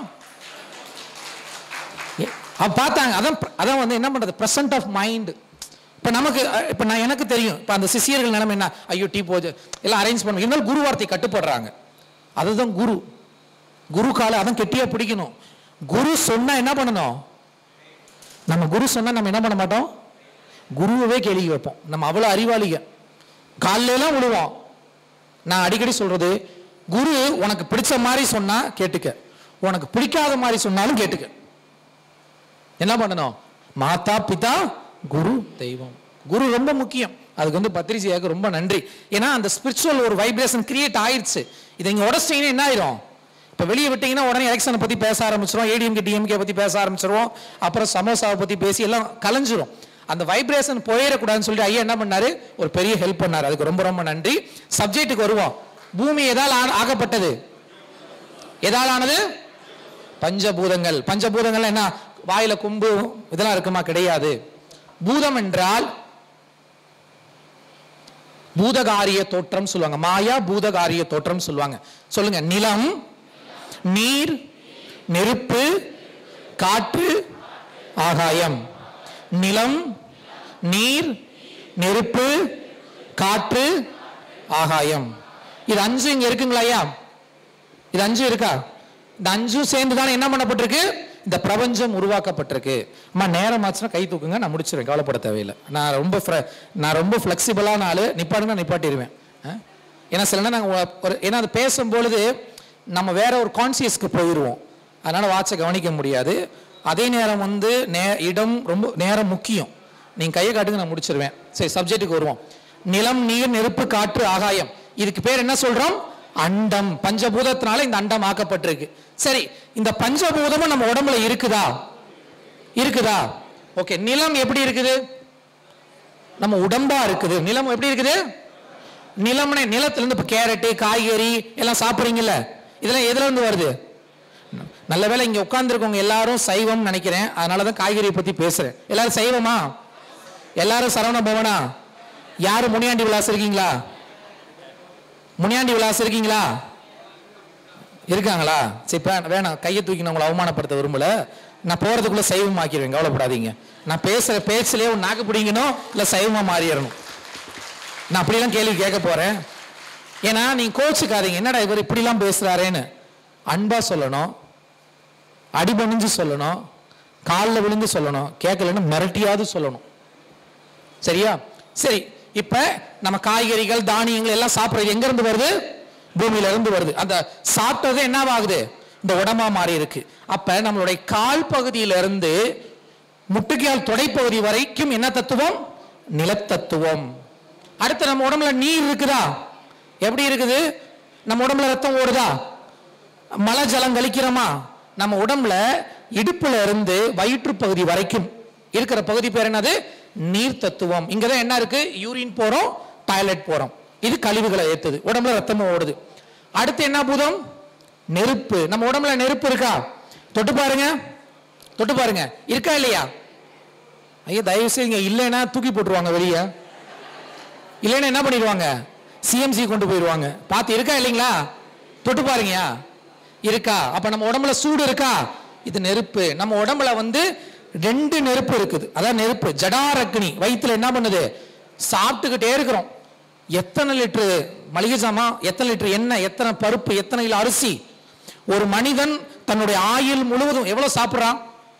எ- அவ பார்த்தாங்க அதான் பிர- அதான் வந்து என்ன பண்றது பிரசன்ட் ஆஃப் மைண்ட் இப்போ நமக்கு அஹ், இப்போ நான் எனக்கு தெரியும் இப்போ அந்த சிஷியர்கள் நிலைமை என்ன ஐயோ டீ போகுது எல்லாம் அரேஞ்ச் பண்ணுவோம் இருந்தாலும் குரு வார்த்தை கட்டுப்படுறாங்க அதுதான் குரு குரு காலை அதான் கெட்டியா பிடிக்கணும் குரு சொன்னா என்ன பண்ணணும் நம்ம குரு சொன்னா நம்ம என்ன பண்ண மாட்டோம் குருவவே கேள்வி வைப்போம் நம்ம அவ்வளோ அறிவாளிக காலையில எல்லாம் விழுவோம் நான் அடிக்கடி சொல்றது குரு உனக்கு பிடிச்ச மாதிரி சொன்னா கேட்டுக்க உனக்கு பிடிக்காத மாதிரி சொன்னாலும் கேட்டுக்க என்ன பண்ணணும் மாதா பிதா குரு தெய்வம் குரு ரொம்ப முக்கியம் அதுக்கு வந்து பத்ரிஜியாக்கு ரொம்ப நன்றி ஏன்னா அந்த ஸ்பிரிச்சுவல் ஒரு வைப்ரேஷன் கிரியேட் ஆயிடுச்சு இதை இங்க உடச்சிட்டீங்கன்னா என்ன ஆயிரும் இப்போ வெளியே விட்டீங்கன்னா உடனே எலெக்ஷனை பத்தி பேச ஆரம்பிச்சிரும் ஏடிஎம்கே டிஎம்கே பத்தி பேச ஆரம்பிச்சிருவோம் அப்புறம் சமோசாவை பத்தி பேசி எல்லாம் கலைஞ்சிரும் அந்த வைப்ரேஷன் போயிடக்கூடாதுன்னு சொல்லிட்டு ஐயா என்ன பண்ணாரு ஒரு பெரிய ஹெல்ப் பண்ணாரு அதுக்கு ரொம்ப ரொம்ப நன்றி சப்ஜெக்ட்டுக்கு வருவோம் பூமி எதால் ஆன- ஆகப்பட்டது எதால் ஆனது பஞ்சபூதங்கள் பஞ்சபூதங்கள் என்ன வாயில கொம்பு இதெல்லாம் இருக்குமா கிடையாது பூதம் என்றால் பூதகாரிய தோற்றம் சொல்லுவாங்க மாயா பூதகாரிய தோற்றம் சொல்லுவாங்க சொல்லுங்க நிலம் நீர் நெருப்பு காற்று ஆகாயம் நிலம் நீர் நெருப்பு காற்று ஆகாயம் இது அஞ்சு இங்க இருக்குங்களா ஐயா இது அஞ்சு இருக்கா இந்த அஞ்சும் சேர்ந்து தானே என்ன பண்ணப்பட்டிருக்கு இந்த பிரபஞ்சம் உருவாக்கப்பட்டிருக்கு அம்மா நேரம் ஆச்சுன்னா கை தூக்குங்க நான் முடிச்சிருவேன் கவலைப்பட தேவையில்லை நான் ரொம்ப fre- நான் ரொம்ப ஃப்ளெக்சிபிளான ஆளு நிப்பாடுங்க நிப்பாட்டிடுவேன் ஆ? ஏன்னா சில நேரம் நாங்கள் ஒரு ஏன்னா அது பேசும்பொழுது நம்ம வேற ஒரு கான்சியஸ்க்கு போயிடுவோம் அதனால வாட்சை கவனிக்க முடியாது அதே நேரம் வந்து நே இடம் ரொம்ப நேரம் முக்கியம் நீங்க கையை காட்டுங்க நான் முடிச்சிருவேன் சரி சப்ஜெக்ட்டுக்கு வருவோம் நிலம் நீர் நெருப்பு காற்று ஆகாயம் இதுக்கு பேர் என்ன சொல்றோம் அண்டம் பஞ்சபூதத்தினால இந்த அண்டம் ஆக்கப்பட்டிருக்கு சரி இந்த பஞ்சபூதமும் நம்ம உடம்புல இருக்குதா இருக்குதா ஓகே நிலம் எப்படி இருக்குது நம்ம உடம்பா இருக்குது நிலம் எப்படி இருக்குது நிலம்னே நிலத்திலிருந்து இப்போ கேரட்டு காய்கறி எல்லாம் சாப்பிட்றீங்கல்ல இதெல்லாம் எதுல இருந்து வருது நல்ல வேளை இங்க உட்கார்ந்துருக்கவங்க எல்லாரும் சைவம் நினைக்கிறேன் அதனால தான் காய்கறியை பத்தி பேசுறேன் எல்லாரும் சைவமா எல்லாரும் சரவண பவனா யாரு முனியாண்டி விலாஸ் இருக்கீங்களா முனியாண்டி விலாஸ் இருக்கீங்களா இருக்காங்களா சரி பே- வேணாம் கையை தூக்கி நான் உங்களை அவமானப்படுத்த விரும்பல நான் போறதுக்குள்ள சைவம் ஆக்கிடுவேன் கவலைப்படாதீங்க நான் பேசுற பேச்சிலே ஒரு நாக்கு பிடிங்கணும் இல்ல சைவமா மாறிடணும் நான் அப்படிலாம் கேள்வி கேட்க போறேன் ஏன்னா நீங்க கோச்சுக்காதீங்க என்னடா இவர் இப்படிலாம் பேசுறாரேன்னு அன்பா சொல்லணும் அடிபணிஞ்சு சொல்லணும் காலில் விழுந்து சொல்லணும் கேட்கலன்னு மிரட்டியாவது சொல்லணும் சரியா சரி இப்ப நம்ம காய்கறிகள் தானியங்கள் எல்லாம் சாப்பிடுறது எங்க இருந்து வருது பூமியில இருந்து வருது அந்த சாப்பிட்டது என்னவாகுது இந்த உடம்பா மாறி இருக்கு அப்ப நம்மளுடைய கால் பகுதியில இருந்து முட்டுக்கால் தொடைப்பகுதி வரைக்கும் என்ன தத்துவம் நிலத்தத்துவம் அடுத்து நம்ம உடம்புல நீர் இருக்குதா எப்படி இருக்குது நம்ம உடம்புல ரத்தம் ஓடுதா மலை ஜலம் கழிக்கிறோமா நம்ம உடம்புல இடுப்புல இருந்து வயிற்று பகுதி வரைக்கும் இருக்கிற பகுதி பேர் என்னது நீர் தத்துவம் இங்கதான் என்ன இருக்கு யூரின் போறோம் டாய்லெட் போறோம் இது கழிவுகளை ஏத்துது உடம்புல ரத்தமும் ஓடுது அடுத்து என்ன பூதம் நெருப்பு நம்ம உடம்புல நெருப்பு இருக்கா தொட்டு பாருங்க தொட்டு பாருங்க இருக்கா இல்லையா ஐயா தயவு செய்யுங்க இல்லைன்னா தூக்கி போட்டுருவாங்க வெளியே இல்லைன்னா என்ன பண்ணிடுவாங்க சிஎம்சி கொண்டு போயிடுவாங்க பார்த்து இருக்கா இல்லைங்களா தொட்டு பாருங்கயா இருக்கா அப்ப நம்ம உடம்புல சூடு இருக்கா இது நெருப்பு நம்ம உடம்புல வந்து ரெண்டு நெருப்பு இருக்குது அதான் நெருப்பு ஜடாரக்னி வயித்துல என்ன பண்ணுது சாப்பிட்டுக்கிட்டே இருக்கிறோம் எத்தனை லிட்டரு மளிகை சாமான் எத்தனை லிட்டர் எண்ணெய் எத்தனை பருப்பு எத்தனை கிலோ அரிசி ஒரு மனிதன் தன்னுடைய ஆயுள் முழுவதும் எவ்வளவு சாப்பிடுறான்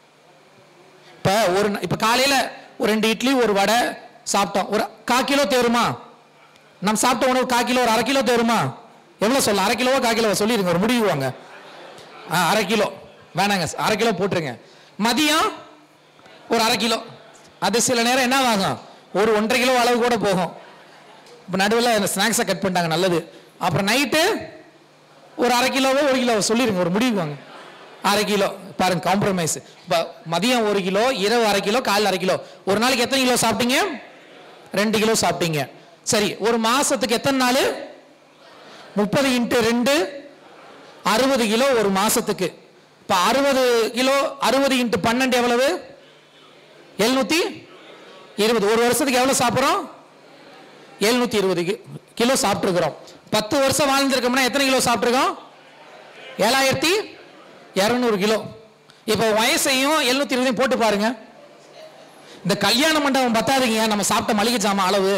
இப்ப ஒரு ந- இப்ப காலையில ஒரு ரெண்டு இட்லி ஒரு வடை சாப்பிட்டோம் ஒரு கா கிலோ தேருமா நம்ம சாப்பிட்ட உணவு கா கிலோ ஒரு அரை கிலோ தேருமா எவ்வளவு சொல்ல அரை கிலோவா கா கிலோவா சொல்லிருங்க ஒரு முடிவு வாங்க ஆ, அரை கிலோ வேணாங்க அரை கிலோ போட்டுருங்க மதியம் ஒரு அரை கிலோ அது சில நேரம் என்ன ஆகும் ஒரு ஒன்றரை கிலோ அளவு கூட போகும் இப்போ நடுவில் இந்த ஸ்நாக்ஸை கட் பண்ணிட்டாங்க நல்லது அப்புறம் நைட்டு ஒரு அரை கிலோவோ ஒரு கிலோவோ சொல்லிருங்க ஒரு முடிவு வாங்க அரை கிலோ பாருங்க காம்ப்ரமைஸ் இப்போ மதியம் ஒரு கிலோ இரவு அரை கிலோ காலைல அரை கிலோ ஒரு நாளைக்கு எத்தனை கிலோ சாப்பிட்டீங்க ரெண்டு கிலோ சாப்பிட்டீங்க சரி ஒரு மாசத்துக்கு எத்தனை நாள் முப்பது இன்ட்டு ரெண்டு அறுபது கிலோ ஒரு மாசத்துக்கு இப்போ அறுபது கிலோ அறுபது இன்ட்டு பன்னெண்டு எவ்வளவு எழுநூத்தி இருபது ஒரு வருஷத்துக்கு எவ்வளவு சாப்பிட்றோம் எழுநூத்தி இருபது கி- கிலோ சாப்பிட்டுருக்கிறோம் பத்து வருஷம் வாழ்ந்திருக்கோம்னா எத்தனை கிலோ சாப்பிட்ருக்கோம் ஏழாயிரத்தி இரநூறு கிலோ இப்போ வயசையும் எழுநூத்தி இருபதையும் போட்டு பாருங்க இந்த கல்யாண மண்டபம் பத்தாதுங்க நம்ம சாப்பிட்ட மளிகை ஜாமான் அளவு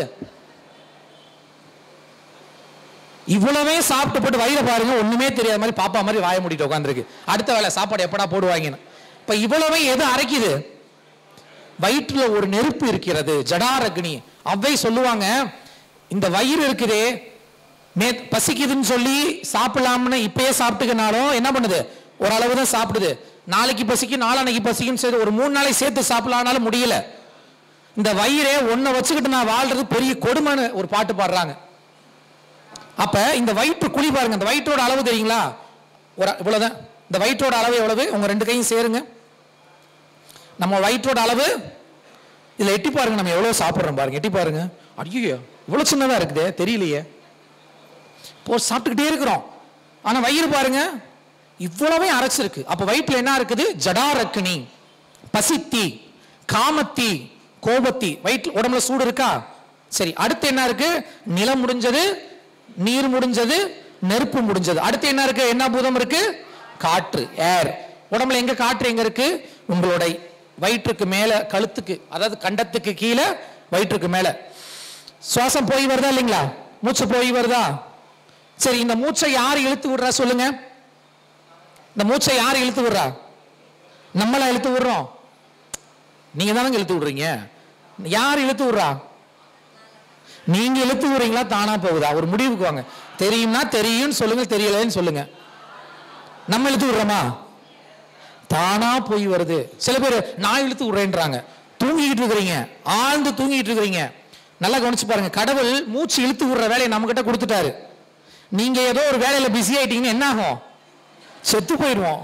இவ்வளவே சாப்பிட்டு போட்டு வயிறை பாருங்க ஒண்ணுமே தெரியாத மாதிரி பாப்பா மாதிரி வாய மூடிட்டு உட்காந்துருக்கு அடுத்த வேளை சாப்பாடு எப்படா போடுவாங்கன்னு இப்ப இவ்வளவே எது அரைக்குது வயிற்றுல ஒரு நெருப்பு இருக்கிறது ஜடாரக்னி அவ்வை சொல்லுவாங்க இந்த வயிறு இருக்குதே நே பசிக்குதுன்னு சொல்லி சாப்பிடலாம்னு இப்பயே சாப்பிட்டுக்கனாலும் என்ன பண்ணுது ஓரளவு தான் சாப்பிடுது நாளைக்கு பசிக்கும் நாளானைக்கு பசிக்கும் சரி ஒரு மூணு நாளைக்கு சேர்த்து சாப்பிடலாம்னாலும் முடியல இந்த வயிறே ஒன்றை வச்சுக்கிட்டு நான் வாழ்றது பெரிய கொடுமைன்னு ஒரு பாட்டு பாடுறாங்க அப்ப இந்த வயிற்று குழி பாருங்க இந்த வயிற்றோட அளவு தெரியுங்களா ஒரு இவ்வளவுதான் இந்த வயிற்றோட அளவு எவ்வளவு உங்க ரெண்டு கையும் சேருங்க நம்ம வயிற்றோட அளவு இதுல எட்டி பாருங்க நம்ம எவ்வளவு சாப்பிடுறோம் பாருங்க எட்டி பாருங்க ஐயோ இவ்வளவு சின்னதா இருக்குதே தெரியலையே போ சாப்பிட்டுக்கிட்டே இருக்கிறோம் ஆனா வயிறு பாருங்க இவ்வளவே அரைச்சிருக்கு அப்ப வயிற்றுல என்ன இருக்குது ஜடாரக்கினி பசித்தி காமத்தி கோபத்தி வயிற்று உடம்புல சூடு இருக்கா சரி அடுத்து என்ன இருக்கு நிலம் முடிஞ்சது நீர் முடிஞ்சது நெருப்பு முடிஞ்சது அடுத்து என்ன இருக்கு என்ன பூதம் இருக்கு காற்று ஏர் உடம்புல எங்க காற்று எங்க இருக்கு உங்களுடைய வயிற்றுக்கு மேல கழுத்துக்கு அதாவது கண்டத்துக்கு கீழே வயிற்றுக்கு மேல சுவாசம் போய் வருதா இல்லைங்களா மூச்சு போய் வருதா சரி இந்த மூச்சை யார் இழுத்து விடுறா சொல்லுங்க இந்த மூச்சை யார் இழுத்து விடுறா நம்மளா இழுத்து விடுறோம் நீங்க தானங்க இழுத்து விடுறீங்க யார் இழுத்து விடுறா நீங்க இழுத்து விடுறீங்களா தானா போகுதா ஒரு முடிவுக்கு வாங்க தெரியும்னா தெரியும்னு சொல்லுங்க தெரியலன்னு சொல்லுங்க நம்ம இழுத்து விடுறோமா தானா போய் வருது சில பேர் நான் இழுத்து விடுறேன்றாங்க தூங்கிக்கிட்டு இருக்கிறீங்க ஆழ்ந்து தூங்கிட்டு இருக்கிறீங்க நல்லா கவனிச்சு பாருங்க கடவுள் மூச்சு இழுத்து விடுற வேலையை நம்ம கிட்ட கொடுத்துட்டாரு நீங்க ஏதோ ஒரு வேலையில பிஸி ஆயிட்டீங்கன்னா என்ன ஆகும் செத்து போயிடுவோம்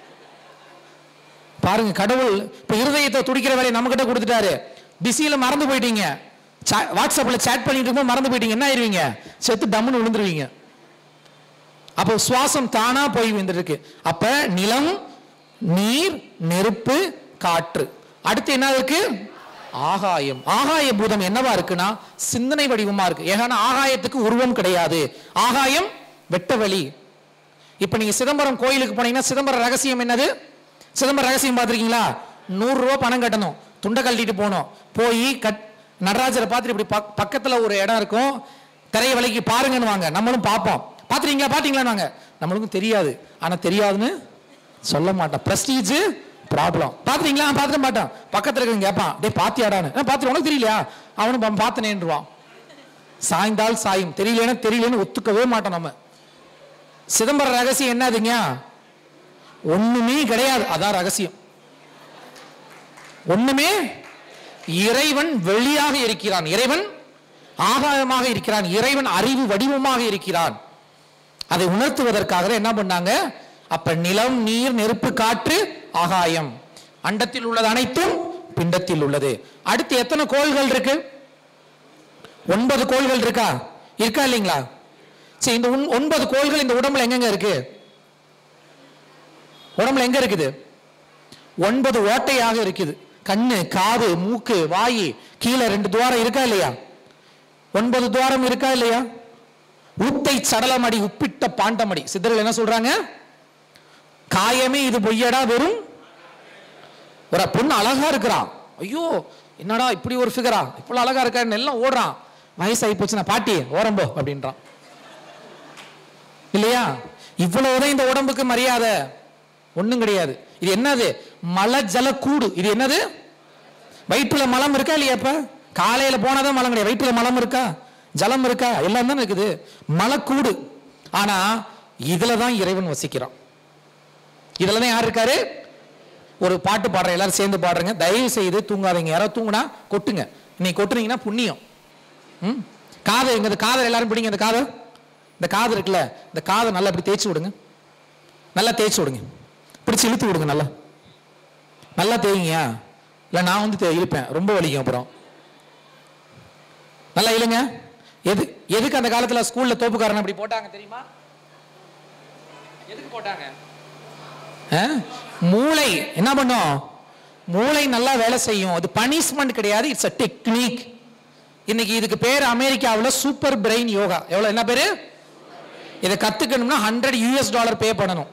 பாருங்க கடவுள் இப்ப இருதயத்தை துடிக்கிற வேலையை நம்ம கிட்ட கொடுத்துட்டாரு பிஸியில மறந்து போயிட்டீங்க சா- வாட்ஸ்அப்ல சேட் பண்ணிட்டு இருக்கும்போது மறந்து போயிட்டீங்க என்ன ஆயிருவீங்க செத்து டம்முன்னு விழுந்துருவீங்க அப்போ சுவாசம் தானா போய் விழுந்துருக்கு அப்ப நிலம் நீர் நெருப்பு காற்று அடுத்து என்ன இருக்கு ஆகாயம் ஆகாய பூதம் என்னவா இருக்குன்னா சிந்தனை வடிவமா இருக்கு ஏன்னா ஆகாயத்துக்கு உருவம் கிடையாது ஆகாயம் வெட்டவெளி இப்ப நீங்க சிதம்பரம் கோயிலுக்கு போனீங்கன்னா சிதம்பரம் ரகசியம் என்னது சிதம்பரம் ரகசியம் பார்த்திருக்கீங்களா நூறு ரூபா பணம் கட்டணும் துண்டை கழட்டிட்டு போகணும் போய் கட் நடராஜரை பார்த்துட்டு இப்படி பக்- பக்கத்துல ஒரு இடம் இருக்கும் திரைய விலைக்கு பாருங்கன்னு வாங்க நம்மளும் பார்ப்போம் பார்த்துறீங்களா பார்த்தீங்களான்னு வாங்க நம்மளுக்கும் தெரியாது ஆனா தெரியாதுன்னு சொல்ல மாட்டோம் பிரஸ்டீஜ் ப்ராப்ளம் பார்த்துறீங்களா பார்த்துக்க மாட்டான் பக்கத்துல இருக்கவங்க கேட்பான் டேய் பாத்தியாடான்னு "ஆ, பார்த்துட்டு உனக்கு தெரியலையா அவனும் பா- பார்த்தனேன்றுவான் சாய்ந்தால் சாயும் தெரியலன்னு தெரியலன்னு ஒத்துக்கவே மாட்டோம் நம்ம சிதம்பரம் ரகசியம் என்னதுங்க ஒண்ணுமே கிடையாது அதான் ரகசியம் ஒண்ணுமே இறைவன் வெளியாக இருக்கிறான் இறைவன் ஆகாயமாக இருக்கிறான் இறைவன் அறிவு வடிவமாக இருக்கிறான் அதை உணர்த்துவதற்காக என்ன பண்ணாங்க அப்ப நிலம் நீர் நெருப்பு காற்று ஆகாயம் அண்டத்தில் உள்ளது அனைத்தும் பிண்டத்தில் உள்ளது அடுத்து எத்தனை கோள்கள் இருக்கு ஒன்பது கோள்கள் இருக்கா இருக்கா இல்லைங்களா சரி இந்த ஒன்- ஒன்பது கோள்கள் இந்த உடம்புல எங்கெங்க இருக்கு உடம்புல எங்க இருக்குது ஒன்பது ஓட்டையாக இருக்குது கண்ணு காது மூக்கு வாயு கீழே ரெண்டு துவாரம் இருக்கா இல்லையா ஒன்பது துவாரம் இருக்கா இல்லையா உத்தை சடலமடி உப்பிட்ட பாண்டமடி சித்தர்கள் என்ன சொல்றாங்க காயமே இது பொய்யடா வெறும் ஒரு பொண்ணு அழகா இருக்கிறான் ஐயோ என்னடா இப்படி ஒரு ஃபிகரா இவ்வளவு அழகா இருக்கான்னு எல்லாம் ஓடுறான் வயசாகி போச்சுன்னா பாட்டி ஓரம்போ அப்படின்றான் இல்லையா இவ்வளவுதான் இந்த உடம்புக்கு மரியாதை ஒண்ணும் கிடையாது இது என்னது மல ஜல கூடு இது என்னது வயிற்றுல மலம் இருக்கா இல்லையா இப்ப காலையில போனாதான் மலம் கிடையாது வயிற்றுல மலம் இருக்கா ஜலம் இருக்கா எல்லாம் தானே இருக்குது மலக்கூடு ஆனா இதுல தான் இறைவன் வசிக்கிறான் இதுல தான் யார் இருக்காரு ஒரு பாட்டு பாடுற எல்லாரும் சேர்ந்து பாடுறங்க தயவு செய்து தூங்காதீங்க யாராவது தூங்குனா கொட்டுங்க இன்னைக்கு கொட்டுனீங்கன்னா புண்ணியம் ம் காதை எங்க இந்த காதை எல்லாரும் பிடிங்க இந்த காதை இந்த காது இருக்குல்ல இந்த காதை நல்லா இப்படி தேய்ச்சி விடுங்க நல்லா தேய்ச்சி விடுங்க பிடிச்சி இழுத்து விடுங்க நல்லா நல்லா தேய்ங்கயா இல்லை நான் வந்து தே- இழுப்பேன் ரொம்ப வலிக்கும் அப்புறம் நல்லா இழுங்க எது எதுக்கு அந்த காலத்துல ஸ்கூல்ல தோப்புக்காரன் அப்படி போட்டாங்க தெரியுமா எதுக்கு போட்டாங்க ஆ? மூளை என்ன பண்ணும் மூளை நல்லா வேலை செய்யும் அது பனிஷ்மெண்ட் கிடையாது இட்ஸ் அ டெக்னிக் இன்னைக்கு இதுக்கு பேர் அமெரிக்காவில் சூப்பர் பிரெயின் யோகா எவ்வளவு என்ன பேரு இதை கத்துக்கணும்னா ஹண்ட்ரட் யூஎஸ் டாலர் பே பண்ணணும்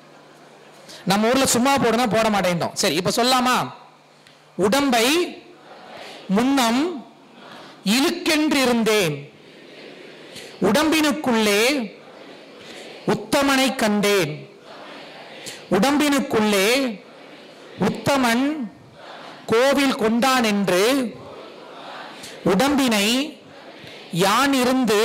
நம்ம ஊர்ல சும்மா போடுனா போட மாட்டேன்ட்டோம் சரி இப்ப சொல்லாமா உடம்பை முன்னம் இழுக்கென்று இருந்தேன் உடம்பினுக்குள்ளே உத்தமனை கண்டேன் உடம்பினுக்குள்ளே உத்தமன் கோவில் கொண்டான் என்று உடம்பினை யான் இருந்து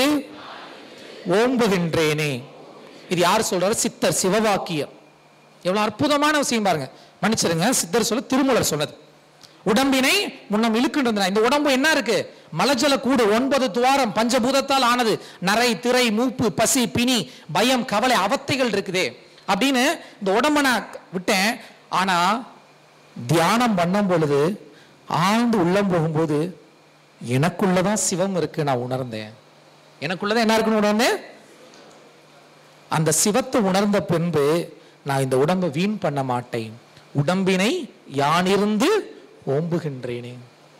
ஓம்புகின்றேனே இது யார் சொல்றாரு சித்தர் சிவவாக்கியம் எவ்வளவு அற்புதமான விஷயம் பாருங்க மன்னிச்சிருங்க சித்தர் சொல்ல திருமூலர் சொன்னது உடம்பினை முன்னம் இழுக்கின்றன இந்த உடம்பு என்ன இருக்கு மலஜல கூடு ஒன்பது துவாரம் பஞ்சபூதத்தால் ஆனது நரை திரை மூப்பு பசி பிணி பயம் கவலை அவத்தைகள் இருக்குதே அப்படின்னு இந்த உடம்ப நான் விட்டேன் ஆனா தியானம் பண்ணும் பொழுது ஆழ்ந்து உள்ளம் போகும்போது எனக்குள்ளதான் சிவம் இருக்கு நான் உணர்ந்தேன் எனக்குள்ளதான் என்ன இருக்குன்னு உணர்ந்தேன் அந்த சிவத்தை உணர்ந்த பின்பு நான் இந்த உடம்பை வீண் பண்ண மாட்டேன் உடம்பினை யானிருந்து ஓம்புகின்றேனே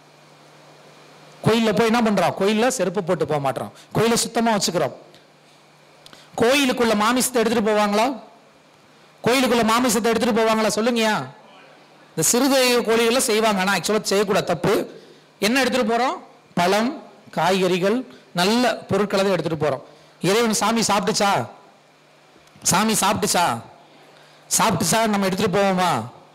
கோயில்ல போய் என்ன பண்றோம் கோயில்ல செருப்பு போட்டு போக மாட்டோம் கோயிலை சுத்தமா வச்சுக்கிறோம் கோயிலுக்குள்ள மாமிசத்தை எடுத்துட்டு போவாங்களா கோயிலுக்குள்ள மாமிசத்தை எடுத்துட்டு போவாங்களா சொல்லுங்கயா இந்த சிறுதெய்வ கோழிகளை செய்வாங்க ஆனா ஆக்சுவலா செய்யக்கூடாது தப்பு என்ன எடுத்துட்டு போறோம் பழம் காய்கறிகள் நல்ல பொருட்களை தான் எடுத்துட்டு போறோம் இறைவன் சாமி சாப்பிட்டுச்சா சாமி சாப்பிட்டுச்சா சாப்பிட்டுச்சா நம்ம எடுத்துட்டு போவோமா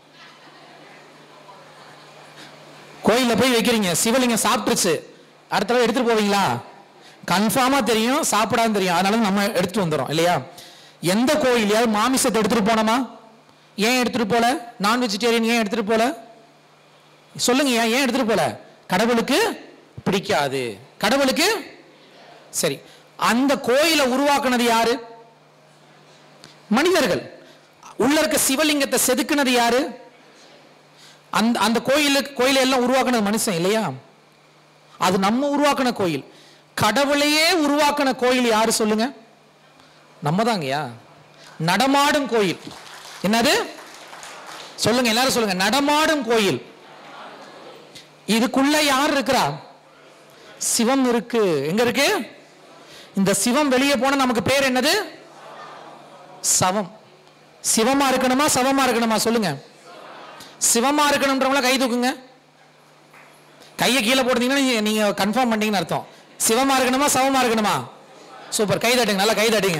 கோயில்ல போய் வைக்கிறீங்க சிவலிங்கம் சாப்பிட்டுச்சு அடுத்த தடவை எடுத்துட்டு போவீங்களா கன்ஃபார்மா தெரியும் சாப்பிடான்னு தெரியும் அதனால நம்ம எடுத்துட்டு வந்துடும் இல்லையா எந்த கோயிலையாவது மாமிசத்தை எடுத்துட்டு போனோமா ஏன் எடுத்துட்டு போல நான் வெஜிடேரியன் ஏன் எடுத்துட்டு போல சொல்லுங்க ஏன் ஏன் எடுத்துட்டு போல கடவுளுக்கு பிடிக்காது கடவுளுக்கு சரி அந்த கோயிலை உருவாக்குனது யாரு மனிதர்கள் உள்ள இருக்க சிவலிங்கத்தை செதுக்குனது யாரு அந்த அந்த கோயிலுக்கு கோயிலை எல்லாம் உருவாக்குனது மனுஷன் இல்லையா அது நம்ம உருவாக்குன கோயில் கடவுளையே உருவாக்கின கோயில் யாரு சொல்லுங்க நம்ம தாங்கய்யா நடமாடும் கோயில் என்னது சொல்லுங்க எல்லாரும் சொல்லுங்க நடமாடும் கோயில் இதுக்குள்ள யார் இருக்கிறா சிவம் இருக்கு எங்க இருக்கு இந்த சிவம் வெளியே போன நமக்கு பேர் என்னது சவம் சிவமா இருக்கணுமா சவமா இருக்கணுமா சொல்லுங்க சிவமா இருக்கணும்ன்றவங்கள கை தூக்குங்க கையை கீழே போட்டீங்கன்னா நீங்க- நீங்க கன்ஃபார்ம் பண்ணீங்கன்னு அர்த்தம் சிவமா இருக்கணுமா சவமா இருக்கணுமா சூப்பர் கை தட்டுங்க நல்லா கை தட்டுங்க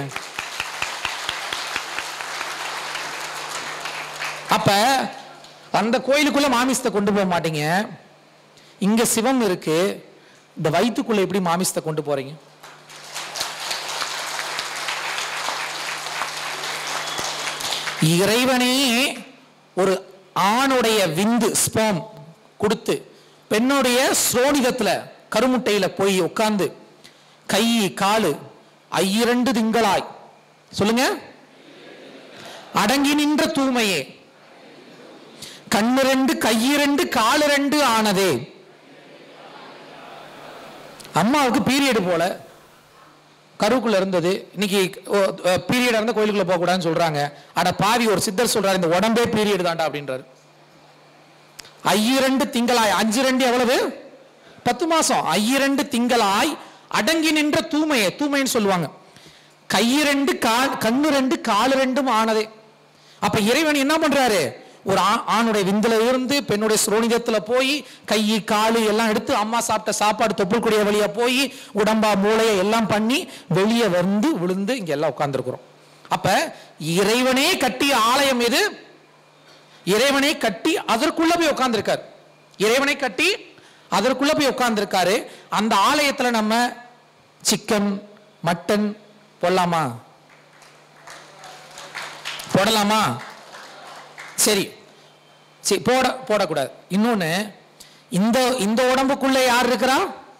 அப்ப அந்த கோயிலுக்குள்ள மாமிசத்தை கொண்டு போக மாட்டீங்க இங்க சிவம் இருக்கு இந்த வயிற்றுக்குள்ள எப்படி மாமிசத்தை கொண்டு போறீங்க இறைவனே ஒரு ஆணுடைய விந்து ஸ்போம் கொடுத்து பெண்ணுடைய சோனிதத்துல கருமுட்டையில போய் உட்கார்ந்து கை காலு ஐயிரண்டு திங்களாய் சொல்லுங்க அடங்கி நின்ற தூய்மையே கண்ணிரண்டு கையிரண்டு காலிரண்டு ஆனதே அம்மாவுக்கு பீரியட் போல கருவுக்குள்ள இருந்தது இன்னைக்கு பீரியட் இருந்தா கோயிலுக்குள்ள போக கூடாதுன்னு சொல்றாங்க அட பாவி ஒரு சித்தர் சொல்றாரு இந்த உடம்பே பீரியட் தான்டா அப்படின்றாரு ஐயிரண்டு திங்களாய் அஞ்சு ரெண்டு எவ்வளவு பத்து மாசம் ஐயிரண்டு திங்களாய் அடங்கி நின்ற தூமையை தூமைன்னு சொல்லுவாங்க கையிரண்டு கால் கண்ணு ரெண்டு காலு ரெண்டும் ஆனதே அப்ப இறைவன் என்ன பண்றாரு ஒரு ஆ- ஆணுடைய விந்துல இருந்து பெண்ணுடைய சுரோனிதத்துல போய் கை காலு எல்லாம் எடுத்து அம்மா சாப்பிட்ட சாப்பாடு தொப்புள்குடிய வழியா போய் உடம்பா மூளைய எல்லாம் பண்ணி வெளியே வந்து விழுந்து இங்க எல்லாம் உட்கார்ந்துருக்கிறோம் அப்ப இறைவனே கட்டிய ஆலயம் எது இறைவனை கட்டி அதற்குள்ள போய் உட்கார்ந்திருக்கார் இறைவனை கட்டி அதற்குள்ள போய் உட்கார்ந்திருக்காரு அந்த ஆலயத்துல நம்ம சிக்கன் மட்டன் போடலாமா போடலாமா சரி சரி போட போடக்கூடாது இன்னொன்னு இந்த இந்த உடம்புக்குள்ள யார் இருக்கிறா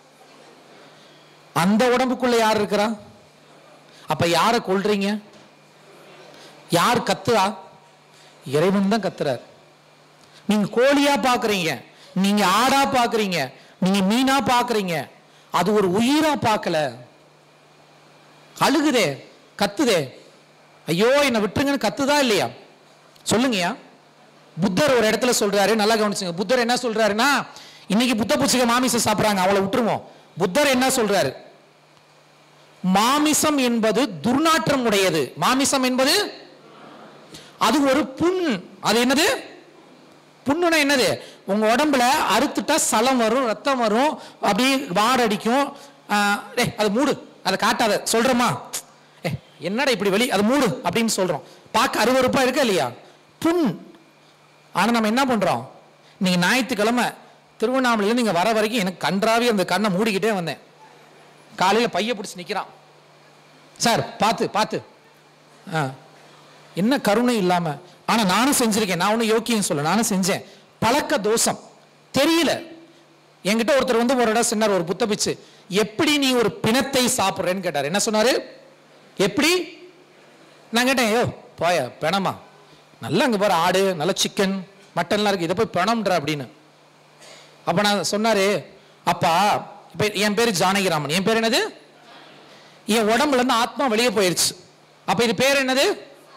அந்த உடம்புக்குள்ள யார் இருக்கிறா அப்ப யாரை கொல்றீங்க யார் கத்துறா இறைவன் தான் கத்துறார் நீங்க கோழியா பாக்குறீங்க நீங்க ஆடா பாக்குறீங்க நீங்க மீனா பாக்குறீங்க அது ஒரு உயிரா பார்க்கல அழுகுதே கத்துதே ஐயோ என்னை விட்டுருங்கன்னு கத்துதா இல்லையா சொல்லுங்கய்யா புத்தர் ஒரு இடத்துல சொல்றாரு நல்லா கவனிச்சுங்க புத்தர் என்ன சொல்றாருன்னா இன்னைக்கு புத்த பூச்சிக மாமிசம் சாப்பிடுறாங்க அவளை விட்டுருவோம் புத்தர் என்ன சொல்றாரு மாமிசம் என்பது துர்நாற்றம் உடையது மாமிசம் என்பது அது ஒரு புண் அது என்னது புண்ணுனா என்னது உங்க உடம்புல அறுத்துட்டா சலம் வரும் ரத்தம் வரும் அப்படியே வாடடிக்கும் ஆஹ், டேய் அது மூடு அதை காட்டாத சொல்றோமா ஏ என்னடா இப்படி வெளி அது மூடு அப்படின்னு சொல்றோம் பார்க்க அருவருப்பா இருக்கா இல்லையா புண் ஆனா நம்ம என்ன பண்றோம் நீங்க ஞாயிற்றுக்கிழமை திருவண்ணாமலையில நீங்க வர வரைக்கும் எனக்கு கன்றாவே அந்த கண்ணை மூடிக்கிட்டே வந்தேன் காலையில பைய பிடிச்சி நிக்கிறான் சார் பார்த்து பார்த்து ஆ என்ன கருணை இல்லாம ஆனா நானும் செஞ்சிருக்கேன் நான் ஒன்றும் யோக்கியம் சொல்ல நானும் செஞ்சேன் பழக்க தோஷம் தெரியல என்கிட்ட ஒருத்தர் வந்து ஒரு இடம் சொன்னார் ஒரு புத்த பிச்சு எப்படி நீ ஒரு பிணத்தை சாப்பிடுறேன்னு கேட்டார் என்ன சொன்னாரு எப்படி நான் கேட்டேன் ஐயோ போய பிணமா நல்லா அங்க பாரு ஆடு நல்ல சிக்கன் மட்டன்லாம் இருக்கு இதை போய் பிணம்ன்ற அப்படின்னு அப்ப நான் சொன்னாரு அப்பா இப்ப என் பேரு ஜானகிராமன் என் பேர் என்னது என் உடம்புல இருந்து ஆத்மா வெளியே போயிருச்சு அப்ப இது பேர் என்னது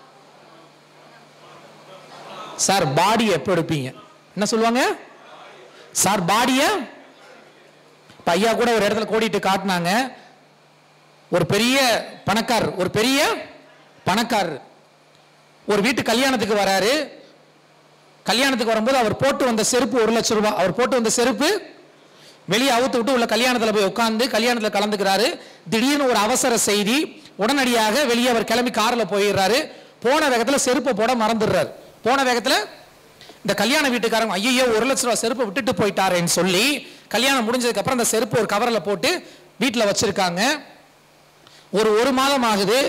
சார் பாடி எப்போ எடுப்பீங்க என்ன சொல்லுவாங்க சார் பாடிய ஐயா கூட ஒரு இடத்துல கோடிட்டு காட்டினாங்க ஒரு பெரிய பணக்காரர் ஒரு பெரிய பணக்காரர் ஒரு வீட்டு கல்யாணத்துக்கு வராரு கல்யாணத்துக்கு வரும்போது அவர் போட்டு வந்த செருப்பு ஒரு லட்சம் ரூபாய் அவர் போட்டு வந்த செருப்பு வெளியே அவுத்து விட்டு உள்ள கல்யாணத்துல போய் உட்கார்ந்து கல்யாணத்துல கலந்துக்கிறாரு திடீர்னு ஒரு அவசர செய்தி உடனடியாக வெளியே அவர் கிளம்பி கார்ல போயிடுறாரு போன வேகத்துல செருப்பை போட மறந்துடுறாரு போன வேகத்துல இந்த கல்யாண வீட்டுக்காரங்க ஐயோ ஒரு லட்ச ரூபாய் செருப்பை விட்டுட்டு போயிட்டாரேன்னு சொல்லி கல்யாணம் முடிஞ்சதுக்கு அப்புறம் அந்த செருப்பு ஒரு கவர்ல போட்டு வீட்டுல வச்சிருக்காங்க ஒரு ஒரு மாதம் ஆகுது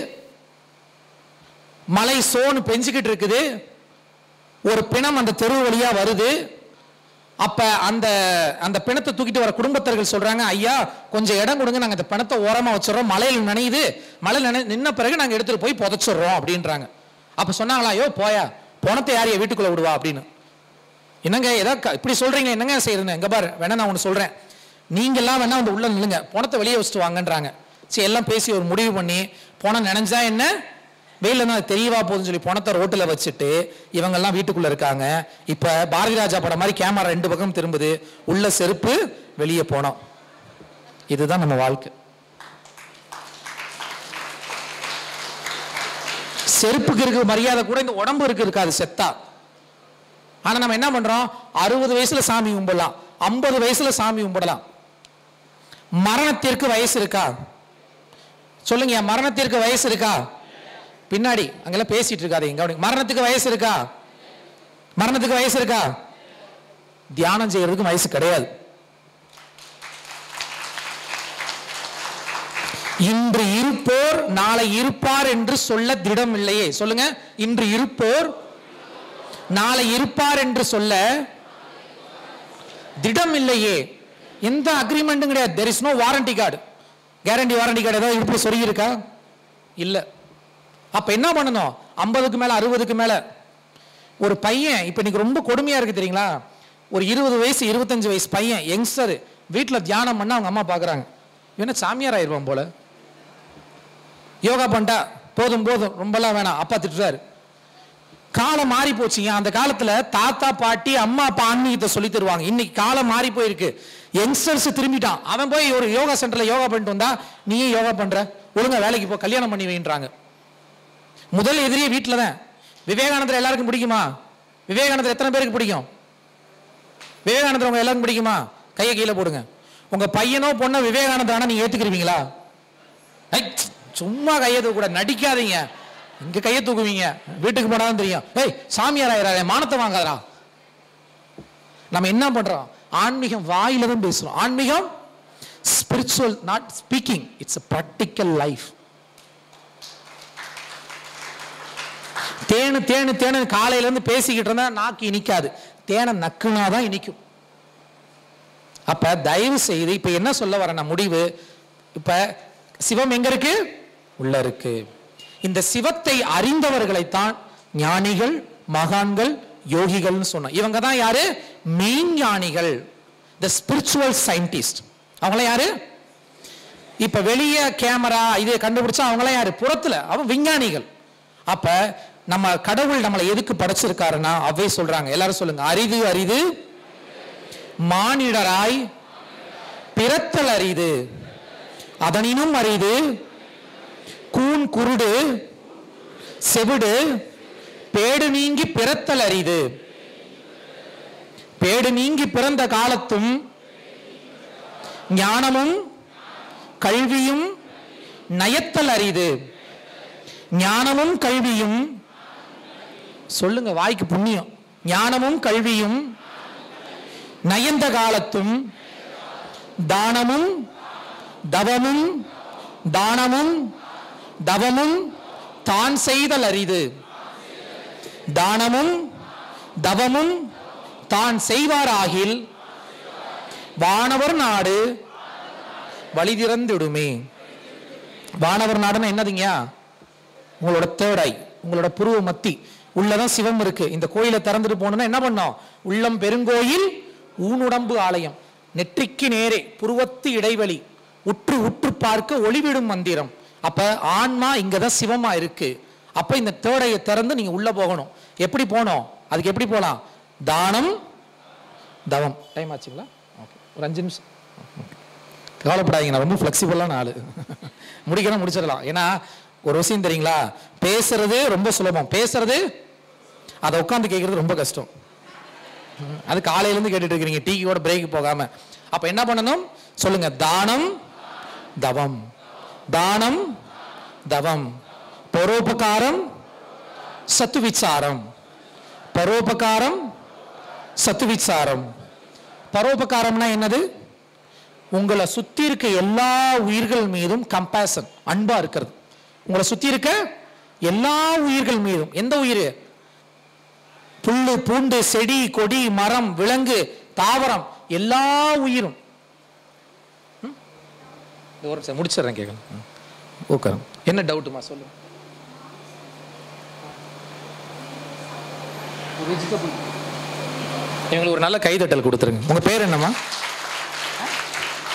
மழை சோன்னு பெஞ்சுக்கிட்டு இருக்குது ஒரு பிணம் அந்த தெரு வழியா வருது அப்ப அந்த அந்த பிணத்தை தூக்கிட்டு வர குடும்பத்தர்கள் சொல்றாங்க ஐயா கொஞ்சம் இடம் கொடுங்க நாங்க அந்த பிணத்தை ஓரமா வச்சிடறோம் மலையில் நனையுது மழை நனை நின்ன பிறகு நாங்க எடுத்துட்டு போய் புதைச்சிடுறோம் அப்படின்றாங்க அப்ப சொன்னாங்களா ஐயோ போயா பணத்தை யாரைய வீட்டுக்குள்ள விடுவா அப்படின்னு என்னங்க ஏதோ க- இப்படி சொல்றீங்க என்னங்க செய்யறது எங்க பாரு வேணா நான் ஒன்று சொல்றேன் நீங்கெல்லாம் வேணா வந்து உள்ள நில்லுங்க பணத்தை வெளியே வச்சுட்டு வாங்கன்றாங்க சரி எல்லாம் பேசி ஒரு முடிவு பண்ணி பணம் நினைஞ்சா என்ன வெயில தான் தெரியவா போகுதுன்னு சொல்லி பணத்தை ரோட்டில் வச்சுட்டு இவங்கெல்லாம் வீட்டுக்குள்ள இருக்காங்க இப்ப பாரதி ராஜா படம் மாதிரி கேமரா ரெண்டு பக்கம் திரும்புது உள்ள செருப்பு வெளியே போனோம் இதுதான் நம்ம வாழ்க்கை செருப்புக்கு இருக்கிற மரியாதை கூட இந்த உடம்பு இருக்கு இருக்காது செத்தா ஆனா நம்ம என்ன பண்றோம் அறுபது வயசுல சாமி கும்பிடலாம் ஐம்பது வயசுல சாமி கும்பிடலாம் மரணத்திற்கு வயசு இருக்கா சொல்லுங்க என் மரணத்திற்கு வயசு இருக்கா பின்னாடி அங்கெல்லாம் பேசிட்டு இருக்காதீங்க கவனிங்க. மரணத்துக்கு வயசு இருக்கா மரணத்துக்கு வயசு இருக்கா தியானம் செய்யறதுக்கு வயசு கிடையாது இன்று இருப்போர் நாளை இருப்பார் என்று சொல்ல திடம் இல்லையே சொல்லுங்க இன்று இருப்போர் நாளை இருப்பார் என்று சொல்ல திடம் இல்லையே எந்த அக்ரிமெண்ட்டும் கிடையாது there is no warranty card guarantee warranty card ஏதாவது இடுப்புல சொருகி இருக்கா இல்ல அப்ப என்ன பண்ணணும் ஐம்பதுக்கு மேல அறுபதுக்கு மேல ஒரு பையன் இப்ப இன்னைக்கு ரொம்ப கொடுமையா இருக்கு தெரியுங்களா ஒரு இருபது வயசு இருபத்தஞ்சு வயசு பையன் யங்ஸ்டர் வீட்டுல தியானம் பண்ண அவங்க அம்மா பாக்குறாங்க இவன சாமியார் ஆயிருவான் போல யோகா பண்ணிட்டா போதும் போதும் ரொம்பலாம் வேணாம் அப்பா திட்டுறாரு காலம் மாறி போச்சுங்க அந்த காலத்துல தாத்தா பாட்டி அம்மா அப்பா ஆன்மீகத்தை சொல்லி தருவாங்க இன்னைக்கு காலம் மாறி போயிருக்கு யங்ஸ்டர்ஸ் திரும்பிட்டான் அவன் போய் ஒரு யோகா சென்டர்ல யோகா பண்ணிட்டு வந்தா நீயே யோகா பண்ற ஒழுங்கா வேலைக்கு போ கல்யாணம் பண்ணி வைன்றாங்க முதல் எதிரியே வீட்டில தான் விவேகானந்தர் எல்லாருக்கும் பிடிக்குமா விவேகானந்தர் எத்தனை பேருக்கு பிடிக்கும் விவேகானந்தர் உங்க எல்லாருக்கும் பிடிக்குமா கையை கீழே போடுங்க உங்க பையனோ பொண்ணோ விவேகானந்தர் ஆனா நீங்க ஏத்துக்கிறீங்களா ஐ, சும்மா கையை தூக்க கூட நடிக்காதீங்க இங்க கையை தூக்குவீங்க வீட்டுக்கு போனாலும் தெரியும் ஏய் சாமியார் ஆயிராரே மானத்தை வாங்காதரா நம்ம என்ன பண்றோம் ஆன்மீகம் வாயில தான் பேசுறோம் ஆன்மீகம் spiritual not speaking it's a practical life தேனு தேனு தேனு காலையில இருந்து பேசிக்கிட்டு இருந்தா நாக்கு இனிக்காது தேனை நக்குனாதான் இனிக்கும் அப்ப தயவு செய்து இப்ப என்ன சொல்ல வரேன் முடிவு இப்ப சிவம் எங்க இருக்கு உள்ள இருக்கு இந்த சிவத்தை அறிந்தவர்களைத்தான் ஞானிகள் மகான்கள் யோகிகள்னு சொன்னோம் இவங்க தான் யாரு மெயின் ஞானிகள் த ஸ்பிரிச்சுவல் சயின்டிஸ்ட் அவங்கள யாரு இப்ப வெளியே கேமரா இதை கண்டுபிடிச்சா அவங்களாம் யாரு புறத்துல அவன் விஞ்ஞானிகள் அப்ப நம்ம கடவுள் நம்மளை எதுக்கு படைச்சிருக்காருன்னா அவை சொல்றாங்க எல்லாரும் சொல்லுங்க அரிது அரிது மானிடராய் பிறத்தல் அரிது அதனினும் அரிது கூன் குருடு செவிடு பேடு நீங்கி பிறத்தல் அரிது பேடு நீங்கி பிறந்த காலத்தும் ஞானமும் கல்வியும் நயத்தல் அரிது ஞானமும் கல்வியும் சொல்லுங்க வாய்க்கு புண்ணியம் ஞானமும் கல்வியும் நயந்த காலத்தும் தானமும் தவமும் தானமும் தவமும் தான் செய்தல் அரிது தானமும் தவமும் தான் செய்வாராகில் வானவர் நாடு வழி திறந்துடுமே வானவர் நாடுன்னா என்னதுங்கயா உங்களோட தேர்ட் ஐ உங்களோட புருவ மத்தி உள்ளதான் சிவம் இருக்கு இந்த கோயிலை திறந்துட்டு போகணும்னா என்ன பண்ணோம் உள்ளம் பெருங்கோயில் ஊனுடம்பு ஆலயம் நெற்றிக்கு நேரே புருவத்து இடைவெளி உற்று உற்று பார்க்க ஒளிவிடும் மந்திரம் அப்ப ஆன்மா இங்கதான் சிவமா இருக்கு அப்ப இந்த தேர்ட் ஐயை திறந்து நீங்க உள்ள போகணும் எப்படி போகணும் அதுக்கு எப்படி போலாம் தானம் தவம் டைம் ஆச்சுங்களா ஓகே ஒரு அஞ்சு நிமிஷம் கவலைப்படாதீங்க நான் ரொம்ப ஃப்ளெக்சிபிளான ஆளு முடிக்கணும் முடிச்சிடலாம் ஏன்னா ஒரு விஷயம் தெரியுங்களா பேசுறது ரொம்ப சுலபம் பேசுறது அதை உட்காந்து கேட்கறது ரொம்ப கஷ்டம் ம், அது காலையில இருந்து கேட்டுட்டு இருக்கிறீங்க டீக்கு கூட பிரேக் போகாம அப்ப என்ன பண்ணணும் சொல்லுங்க தானம் தவம் தானம் தவம் பரோபகாரம் சத்துவிச்சாரம் பரோபகாரம் சத்துவிச்சாரம் பரோபகாரம்னா என்னது உங்களை சுத்தி இருக்க எல்லா உயிர்கள் மீதும் கம்பேசன் அன்பா இருக்கிறது உங்களை சுத்தி இருக்க எல்லா உயிர்கள் மீதும் எந்த உயிர் புல்லு பூண்டு செடி கொடி மரம் விலங்கு தாவரம் எல்லா உயிரும் ம்? இந்த ஒரு நிமிஷம் முடிச்சிடுறேன் கேட்கணும் உட்காரம் என்ன டவுட்டுமா சொல்லு இவங்களுக்கு ஒரு நல்ல கைதட்டல் கொடுத்துருங்க உங்க பேர் என்னம்மா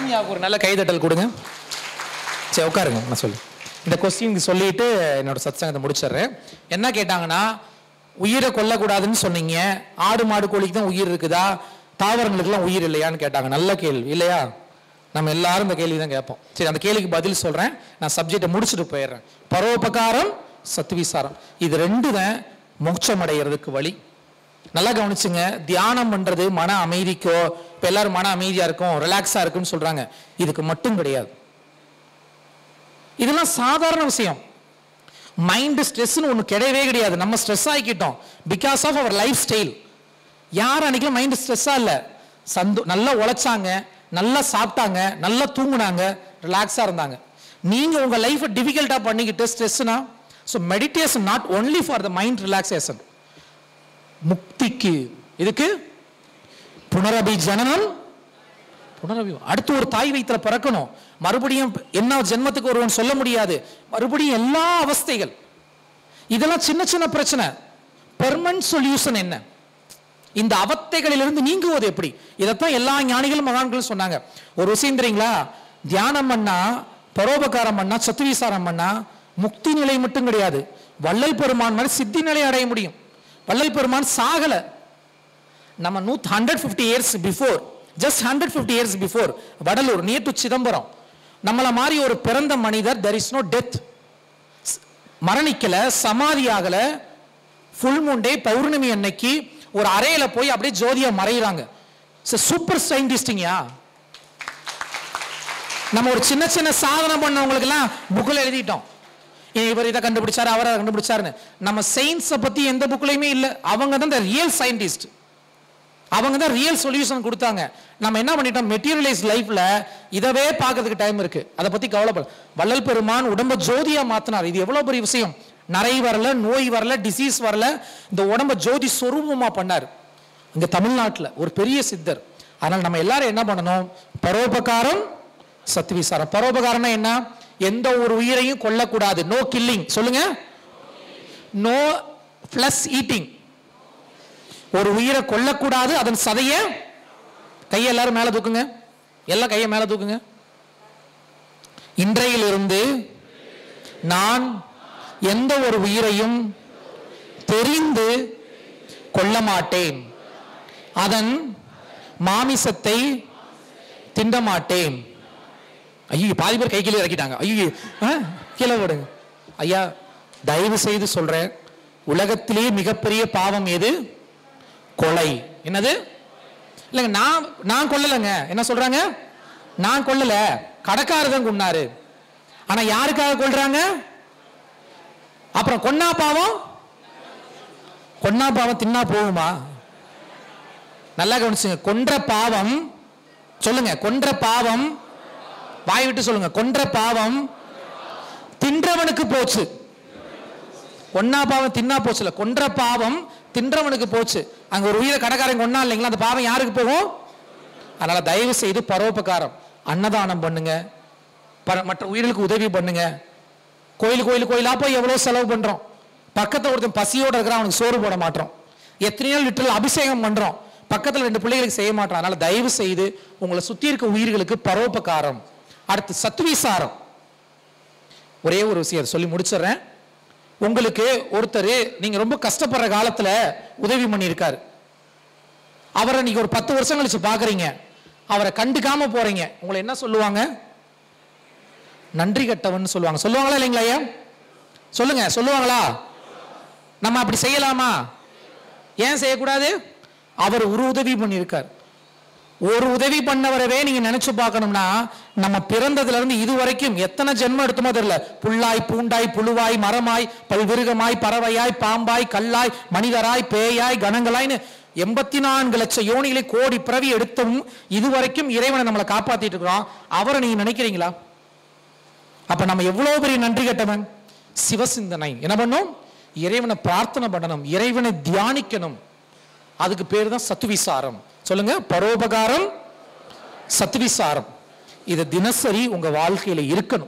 சரண்யாவுக்கு ஒரு நல்ல கைதட்டல் கொடுங்க சரி உட்காருங்க நான் சொல்லு இந்த கொஸ்டின் சொல்லிட்டு என்னோட சத்சங்கத்தை முடிச்சிடுறேன் என்ன கேட்டாங்கன்னா உயிரை கொல்லக்கூடாதுன்னு சொன்னீங்க ஆடு மாடு கோழிக்கு தான் உயிர் இருக்குதா தாவரங்களுக்குலாம் உயிர் இல்லையான்னு கேட்டாங்க நல்ல கேள்வி இல்லையா நம்ம எல்லாரும் இந்த கேள்வி தான் கேட்போம் சரி அந்த கேள்விக்கு பதில் சொல்றேன் நான் சப்ஜெக்டை முடிச்சுட்டு போயிடுறேன் பரோபகாரம் சத்விசாரம் இது ரெண்டு தான் மோட்சம் அடைகிறதுக்கு வழி நல்லா கவனிச்சுங்க தியானம் பண்றது மன அமைதிக்கோ இப்ப எல்லாரும் மன அமைதியா இருக்கும் ரிலாக்ஸா இருக்குன்னு சொல்றாங்க இதுக்கு மட்டும் கிடையாது இதெல்லாம் சாதாரண விஷயம் மைண்ட் ஸ்ட்ரெஸ்னு ஒன்று கிடையவே கிடையாது நம்ம ஸ்ட்ரெஸ் ஆகிக்கிட்டோம் because of our life style யார் அன்னைக்கு மைண்ட் ஸ்ட்ரெஸ்ஸாக இல்லை சந்தோ நல்லா உழைச்சாங்க நல்லா சாப்பிட்டாங்க நல்லா தூங்குனாங்க ரிலாக்ஸாக இருந்தாங்க நீங்கள் உங்கள் லைஃப்பை டிஃபிகல்ட்டாக பண்ணிக்கிட்டு ஸ்ட்ரெஸ்னா so meditation not only for the mind relaxation முக்திக்கு இதுக்கு புனரபி ஜனனம் புனரபி அடுத்து ஒரு தாய் வயிற்றுல பிறக்கணும் மறுபடியும் என்ன ஜென்மத்துக்கு ஒருவன் சொல்ல முடியாது மறுபடியும் எல்லா அவஸ்தைகள் இதெல்லாம் சின்ன சின்ன பிரச்சனை பெர்மனன்ட் சொல்யூஷன் என்ன இந்த அவத்தைகளிலிருந்து நீங்குவது எப்படி இதைத்தான் எல்லா ஞானிகளும் மகான்களும் சொன்னாங்க ஒரு விஷயம் தெரியுங்களா தியானம் பண்ணா பரோபகாரம் பண்ணா சத்துவிசாரம் பண்ணா முக்தி நிலை மட்டும் கிடையாது வள்ளல் பெருமான் மாதிரி சித்தி நிலை அடைய முடியும் வள்ளல் பெருமான் சாகல நம்ம நூத் hundred fifty years before just hundred fifty years before Vadalur near to Chidambaram நம்மள மாதிரி ஒரு பிறந்த மனிதர் தெர் இஸ் நோ டெத் மரணிக்கல சமாதி ஆகல ஃபுல் மூன் டே பௌர்ணமி அன்னைக்கு ஒரு அறையில போய் அப்படியே ஜோதியா மறைகிறாங்க சூப்பர் சயின்டிஸ்டிங்கயா நம்ம ஒரு சின்ன சின்ன சாதனை பண்ணவங்களுக்கு எல்லாம் புக்கில் எழுதிட்டோம் இவர் இதை கண்டுபிடிச்சாரு அவர் அதை கண்டுபிடிச்சாருன்னு நம்ம சயின்ஸை பத்தி எந்த புக்லையுமே இல்லை அவங்க தான் ரியல் சயின்டிஸ்ட் அவங்க தான் ரியல் சொல்யூஷன் கொடுத்தாங்க நம்ம என்ன பண்ணிட்டோம் மெட்டீரியலைஸ் லைஃப்ல இதவே பார்க்கறதுக்கு டைம் இருக்கு அதை பத்தி கவலைப்பட வள்ளல் பெருமான் உடம்ப ஜோதியா மாத்தினார் இது எவ்வளவு பெரிய விஷயம் நரை வரல நோய் வரல டிசீஸ் வரல இந்த உடம்ப ஜோதி சொரூபமா பண்ணார் இங்க தமிழ்நாட்டுல ஒரு பெரிய சித்தர் அதனால நம்ம எல்லாரும் என்ன பண்ணணும் பரோபகாரம் சத்விசாரம் பரோபகாரம்னா என்ன எந்த ஒரு உயிரையும் கொல்லக்கூடாது நோ கில்லிங் சொல்லுங்க நோ பிளஸ் ஈட்டிங் ஒரு உயிரை கொல்லக்கூடாது அதன் சதைய கையை எல்லாரும் மேல தூக்குங்க எல்லாம் கையை மேல தூக்குங்க இன்றையிலிருந்து நான் எந்த ஒரு உயிரையும் தெரிந்து கொள்ள மாட்டேன் அதன் மாமிசத்தை திண்ட மாட்டேன் ஐயோ பாதி பேர் கை கீழே இறக்கிட்டாங்க ஐயோ ஆ, கீழே போடுங்க ஐயா தயவு செய்து சொல்றேன் உலகத்திலே மிகப்பெரிய பாவம் எது கொலை என்னது இல்லைங்க நான் நான் கொல்லலைங்க என்ன சொல்றாங்க நான் கொல்லல கடைக்காரர் தான் கொன்னாரு ஆனா யாருக்காக கொல்றாங்க அப்புறம் கொன்னா பாவம் கொன்னா பாவம் தின்னா போகுமா நல்லா கவனிச்சுங்க கொன்ற பாவம் சொல்லுங்க கொன்ற பாவம் வாய் விட்டு சொல்லுங்க கொன்ற பாவம் தின்றவனுக்கு போச்சு கொன்னா பாவம் தின்னா போச்சுல கொன்ற பாவம் தின்றவனுக்கு போச்சு அங்க ஒரு உயிரை கடைக்காரன் கொன்னா இல்லைங்களா அந்த பாவம் யாருக்கு போகும் அதனால தயவு செய்து பரோபகாரம் அன்னதானம் பண்ணுங்க பர- மற்ற உயிர்களுக்கு உதவி பண்ணுங்க கோயில் கோயில் கோயிலா போய் எவ்வளவு செலவு பண்றோம் பக்கத்துல ஒருத்தன் பசியோட இருக்கிறான் அவனுக்கு சோறு போட மாட்டோம் எத்தனையோ லிட்டர் அபிஷேகம் பண்றோம் பக்கத்துல ரெண்டு பிள்ளைகளுக்கு செய்ய மாட்டோம் அதனால தயவு செய்து உங்களை சுத்தி இருக்க உயிர்களுக்கு பரோபகாரம் அடுத்து சத்விசாரம் ஒரே ஒரு விஷயம் சொல்லி முடிச்சிடுறேன் உங்களுக்கு ஒருத்தர் நீங்க ரொம்ப கஷ்டப்படுற காலத்துல உதவி பண்ணியிருக்காரு அவரை நீங்க ஒரு பத்து வருஷம் கழிச்சு பாக்குறீங்க அவரை கண்டுக்காம போறீங்க உங்களை என்ன சொல்லுவாங்க நன்றி கட்டவன் சொல்லுவாங்க சொல்லுவாங்களா இல்லைங்களா ஐயா சொல்லுங்க சொல்லுவாங்களா நம்ம அப்படி செய்யலாமா ஏன் செய்யக்கூடாது அவர் ஒரு உதவி பண்ணியிருக்கார் ஒரு உதவி பண்ணவரவே நீங்க நினைச்சு பார்க்கணும்னா நம்ம பிறந்ததுல இருந்து இது வரைக்கும் எத்தனை ஜென்மம் எடுத்தோமோ தெரியல புல்லாய் பூண்டாய் புழுவாய் மரமாய் பல்விருகமாய் பறவையாய் பாம்பாய் கல்லாய் மனிதராய் பேயாய் கணங்களாய்னு எண்பத்தி நான்கு லட்சம் யோனிகளை கோடி பிறவி எடுத்தும் இதுவரைக்கும் இறைவனை நம்மளை காப்பாத்திட்டு இருக்கிறோம் அவரை நீங்க நினைக்கிறீங்களா அப்ப நம்ம எவ்வளவு பெரிய நன்றி கட்டவன் சிவசிந்தனை என்ன பண்ணும் இறைவனை பிரார்த்தனை பண்ணணும் இறைவனை தியானிக்கணும் அதுக்கு பேர் தான் சத்துவிசாரம் சொல்லுங்க பரோபகாரம் சத்துவிசாரம் இது தினசரி உங்க வாழ்க்கையில இருக்கணும்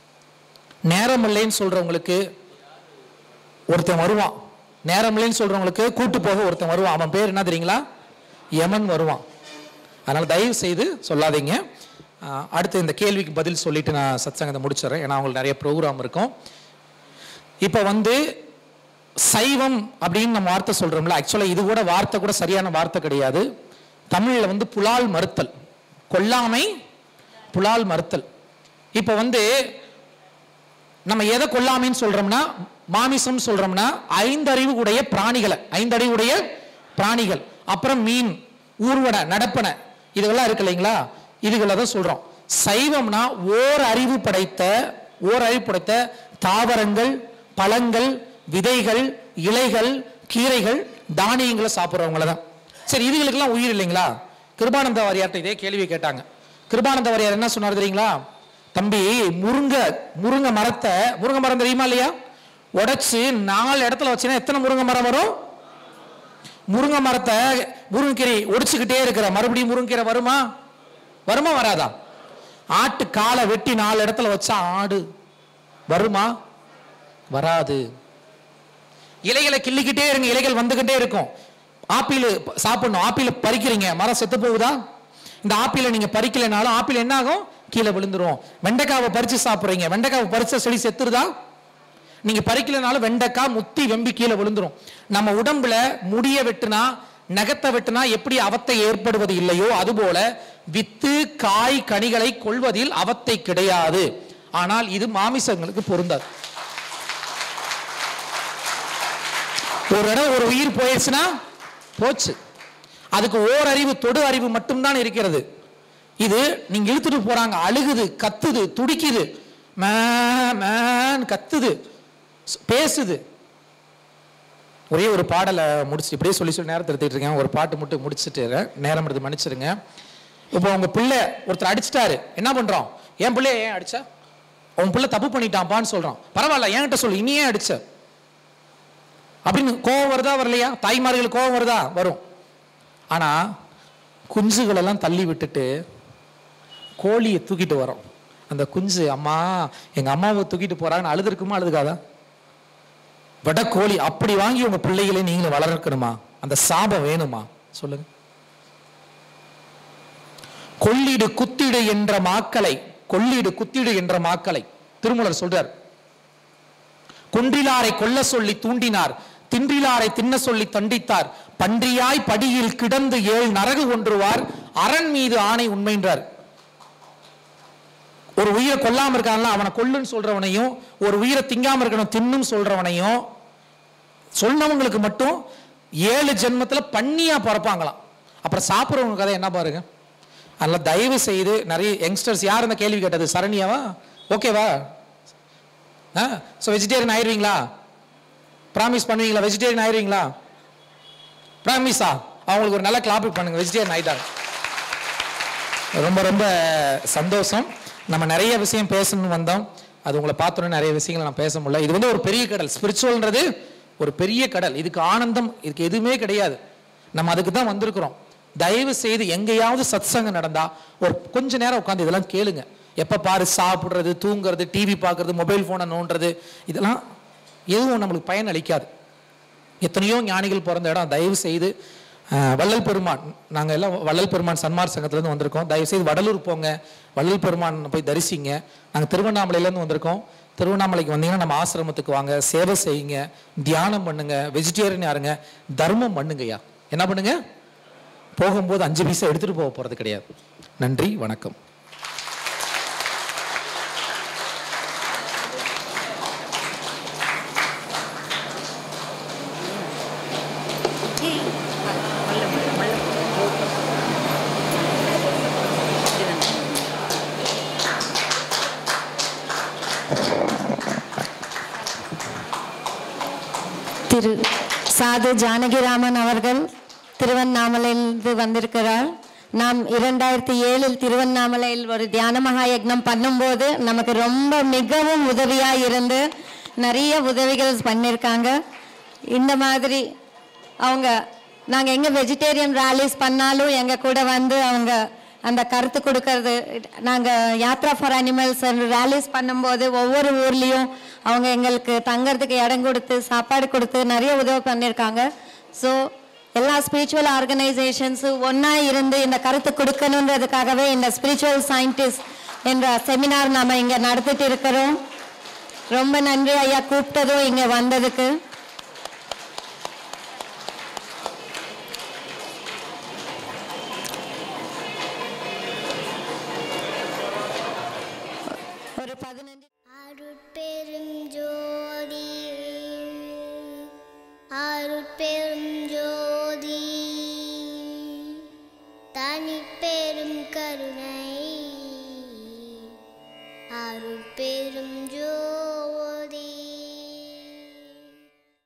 நேரம் இல்லைன்னு சொல்றவங்களுக்கு ஒருத்தன் வருவான் நேரம் இல்லைன்னு சொல்றவங்களுக்கு கூட்டு போக ஒருத்தன் வருவான் அவன் பேர் என்ன தெரியுங்களா யமன் வருவான் அதனால தயவு செய்து சொல்லாதீங்க ஆஹ், அடுத்து இந்த கேள்விக்கு பதில் சொல்லிட்டு நான் சத்சங்கத்தை முடிச்சிடுறேன் ஏன்னா அவங்களுக்கு நிறைய ப்ரோக்ராம் இருக்கும் இப்போ வந்து சைவம் அப்படின்னு நம்ம வார்த்தை சொல்றோம்ல ஆக்சுவலாக இது கூட வார்த்தை கூட சரியான வார்த்தை கிடையாது தமிழில் வந்து புலால் மறுத்தல் கொல்லாமை புலால் மறுத்தல் இப்போ வந்து நம்ம எதை கொல்லாமைன்னு சொல்றோம்னா மாமிசம் சொல்றோம்னா ஐந்தறிவு உடைய பிராணிகளை ஐந்தறிவு உடைய பிராணிகள் அப்புறம் மீன் ஊர்வன நடப்பன இதுகெல்லாம் இருக்கு இல்லைங்களா இதுகளை தான் சொல்றோம் சைவம்னா ஓர் அறிவு படைத்த ஓர் அறிவு படைத்த தாவரங்கள் பழங்கள் விதைகள் இலைகள் கீரைகள் தானியங்களை சாப்பிட்றவங்கள தான் சரி இதுகளுக்கெல்லாம் உயிர் இல்லைங்களா கிருபானந்த வாரியார்ட்ட இதே கேள்வி கேட்டாங்க கிருபானந்த வாரியார் என்ன சொன்னார் தெரியுங்களா தம்பி முருங்கை முருங்கை மரத்தை முருங்கை மரம் தெரியுமா இல்லையா உடைச்சு நாலு இடத்துல வச்சுன்னா எத்தனை முருங்கை மரம் வரும் முருங்கை மரத்தை முருங்கைக்கீரை ஒடிச்சுக்கிட்டே இருக்கிற மறுபடியும் முருங்கைக்கீரை வருமா வருமா வராதா ஆட்டு காலை வெட்டி நாலு இடத்துல வச்சா ஆடு வருமா வராது இலைகளை கிள்ளிக்கிட்டே இருங்க இலைகள் வந்துகிட்டே இருக்கும் ஆப்பிள் சாப்பிடணும் ஆப்பிள் பறிக்கிறீங்க மரம் செத்து போகுதா இந்த ஆப்பிளை நீங்க பறிக்கலைனாலும் ஆப்பிள் என்ன ஆகும் கீழே விழுந்துரும் வெண்டைக்காவை பறிச்சு சாப்பிடுறீங்க வெண்டைக்காவை பறிச்ச செடி செத்துருதா நீங்க பறிக்கலைனாலும் வெண்டைக்காய் முத்தி வெம்பி கீழே விழுந்துரும் நம்ம உடம்புல முடிய வெட்டுனா நகத்தை வெட்டுனா எப்படி அவத்தை ஏற்படுவது இல்லையோ அதுபோல வித்து காய் கனிகளை கொள்வதில் அவத்தை கிடையாது ஆனால் இது மாமிசங்களுக்கு பொருந்தாது ஒரு இடம் ஒரு உயிர் போயிடுச்சுன்னா போச்சு அதுக்கு ஓர் அறிவு தொடு அறிவு மட்டும்தான் இருக்கிறது இது நீங்க இழுத்துட்டு போறாங்க அழுகுது கத்துது துடிக்குது மே மேன் கத்துது ஸ்- பேசுது ஒரே ஒரு பாடலை முடிச்சு இப்படியே சொல்லி சொல்லி நேரத்தை எடுத்துட்டு இருக்கேன் ஒரு பாட்டு மட்டும் முடிச்சுட்டு நேரம் எடுத்து மன்னிச்சிருங்க இப்போ உங்க பிள்ளை ஒருத்தர் அடிச்சிட்டாரு என்ன பண்றோம் என் பிள்ளைய ஏன் அடிச்சா உன் பிள்ளை தப்பு பண்ணிட்டான்ப்பான்னு சொல்றான் பரவாயில்ல என்கிட்ட சொல்லு இனி ஏன் அடிச்ச அப்படின்னு கோவம் வருதா வரலையா தாய்மார்களுக்கு கோவம் வருதா வரும் ஆனா குஞ்சுகளெல்லாம் தள்ளி விட்டுட்டு கோழியை தூக்கிட்டு வரோம் அந்த குஞ்சு அம்மா எங்க அம்மாவை தூக்கிட்டு போறாங்கன்னு அழுதுருக்குமா அழுதுக்காதா வட கோழி அப்படி வாங்கி உங்க பிள்ளைகளை நீங்களும் வளர்க்கணுமா அந்த சாபம் வேணுமா சொல்லுங்க கொள்ளிடு குத்திடு என்ற மாக்களை கொள்ளிடு குத்திடு என்ற மாக்களை திருமூலர் சொல்றார் குன்றிலாரை கொல்ல சொல்லி தூண்டினார் தின்றிலாரை தின்ன சொல்லி தண்டித்தார் பன்றியாய் படியில் கிடந்து ஏழு நரகு ஒன்றுவார் அரண் மீது ஆணை உண்மைன்றார் ஒரு உயிரை கொல்லாம இருக்கான்ல அவனை கொல்லுன்னு சொல்றவனையும் ஒரு உயிரை திங்காம இருக்கணும் தின்னும் சொல்றவனையும் சொன்னவங்களுக்கு மட்டும் ஏழு ஜென்மத்துல பண்ணியா பிறப்பாங்களாம் அப்புறம் சாப்பிட்றவங்க கதை என்ன பாருங்க அதனால தயவு செய்து நிறைய யங்ஸ்டர்ஸ் யார் இந்த கேள்வி கேட்டது சரண்யாவா ஓகேவா ஆ ஸோ வெஜிடேரியன் ஆயிருவீங்களா ப்ராமிஸ் பண்ணுவீங்களா வெஜிடேரியன் ஆயிருவீங்களா ப்ராமிஸா அவங்களுக்கு ஒரு நல்ல கிளாப் பண்ணுங்க வெஜிடேரியன் ஆயிட்டாங்க ரொம்ப ரொம்ப சந்தோஷம் நம்ம நிறைய விஷயம் பேசணும்னு வந்தோம் அது உங்களை பார்த்தோன்னே நிறைய விஷயங்களை நான் பேச முடியல இது வந்து ஒரு பெரிய கடல் ஸ்பிரிச்சுவல்ன்றது ஒரு பெரிய கடல் இதுக்கு ஆனந்தம் இதுக்கு எதுவுமே கிடையாது நம்ம அதுக்கு தான் வந்திருக்கிறோம் தயவு செய்து எங்கேயாவது சத்சங்கம் நடந்தா ஒரு கொஞ்ச நேரம் உட்காந்து இதெல்லாம் கேளுங்க எப்ப பாரு சாப்பிடுறது தூங்குறது டிவி பார்க்கறது மொபைல் போனை நோண்டுறது இதெல்லாம் எதுவும் நம்மளுக்கு பயன் அளிக்காது எத்தனையோ ஞானிகள் பிறந்த இடம் தயவு செய்து அஹ், வள்ளல் பெருமான் நாங்கள் எல்லாம் வள்ளல் பெருமான் சன்மார் சங்கத்துலேருந்து வந்திருக்கோம் தயவு செய்து வடலூர் போங்க வள்ளல் பெருமான் போய் தரிசிங்க நாங்கள் திருவண்ணாமலையிலேருந்து வந்திருக்கோம் திருவண்ணாமலைக்கு வந்தீங்கன்னா நம்ம ஆசிரமத்துக்கு வாங்க சேவை செய்யுங்க தியானம் பண்ணுங்க வெஜிடேரியன் யாருங்க தர்மம் பண்ணுங்கய்யா என்ன பண்ணுங்க போகும்போது அஞ்சு பைசா எடுத்துட்டு போக போறது கிடையாது நன்றி வணக்கம்
திரு சாது ஜானகிராமன் அவர்கள் திருவண்ணாமலையிலிருந்து வந்திருக்கிறார் நாம் இரண்டாயிரத்தி ஏழில் திருவண்ணாமலையில் ஒரு தியான மகா யக்னம் பண்ணும்போது நமக்கு ரொம்ப மிகவும் உதவியாக இருந்து நிறைய உதவிகள் பண்ணியிருக்காங்க இந்த மாதிரி அவங்க நாங்கள் எங்கே வெஜிடேரியன் ரேலிஸ் பண்ணாலும் எங்கள் கூட வந்து அவங்க அந்த கருத்து கொடுக்கறது நாங்கள் யாத்ரா ஃபார் அனிமல்ஸ் ரேலிஸ் பண்ணும்போது ஒவ்வொரு ஊர்லேயும் அவங்க எங்களுக்கு தங்கறதுக்கு இடம் கொடுத்து சாப்பாடு கொடுத்து நிறைய உதவி பண்ணியிருக்காங்க ஸோ எல்லா ஸ்பிரிச்சுவல் ஆர்கனைசேஷன்ஸும் ஒன்றா இருந்து இந்த கருத்து கொடுக்கணுன்றதுக்காகவே இந்த ஸ்பிரிச்சுவல் சயின்டிஸ்ட் என்ற செமினார் நாம இங்கே நடத்திட்டு இருக்கிறோம் ரொம்ப நன்றி ஐயா கூப்பிட்டதும் இங்கே வந்ததுக்கு ஒரு பதினஞ்சு
அருட்பெரும் ஜோதி அருட்பெரும்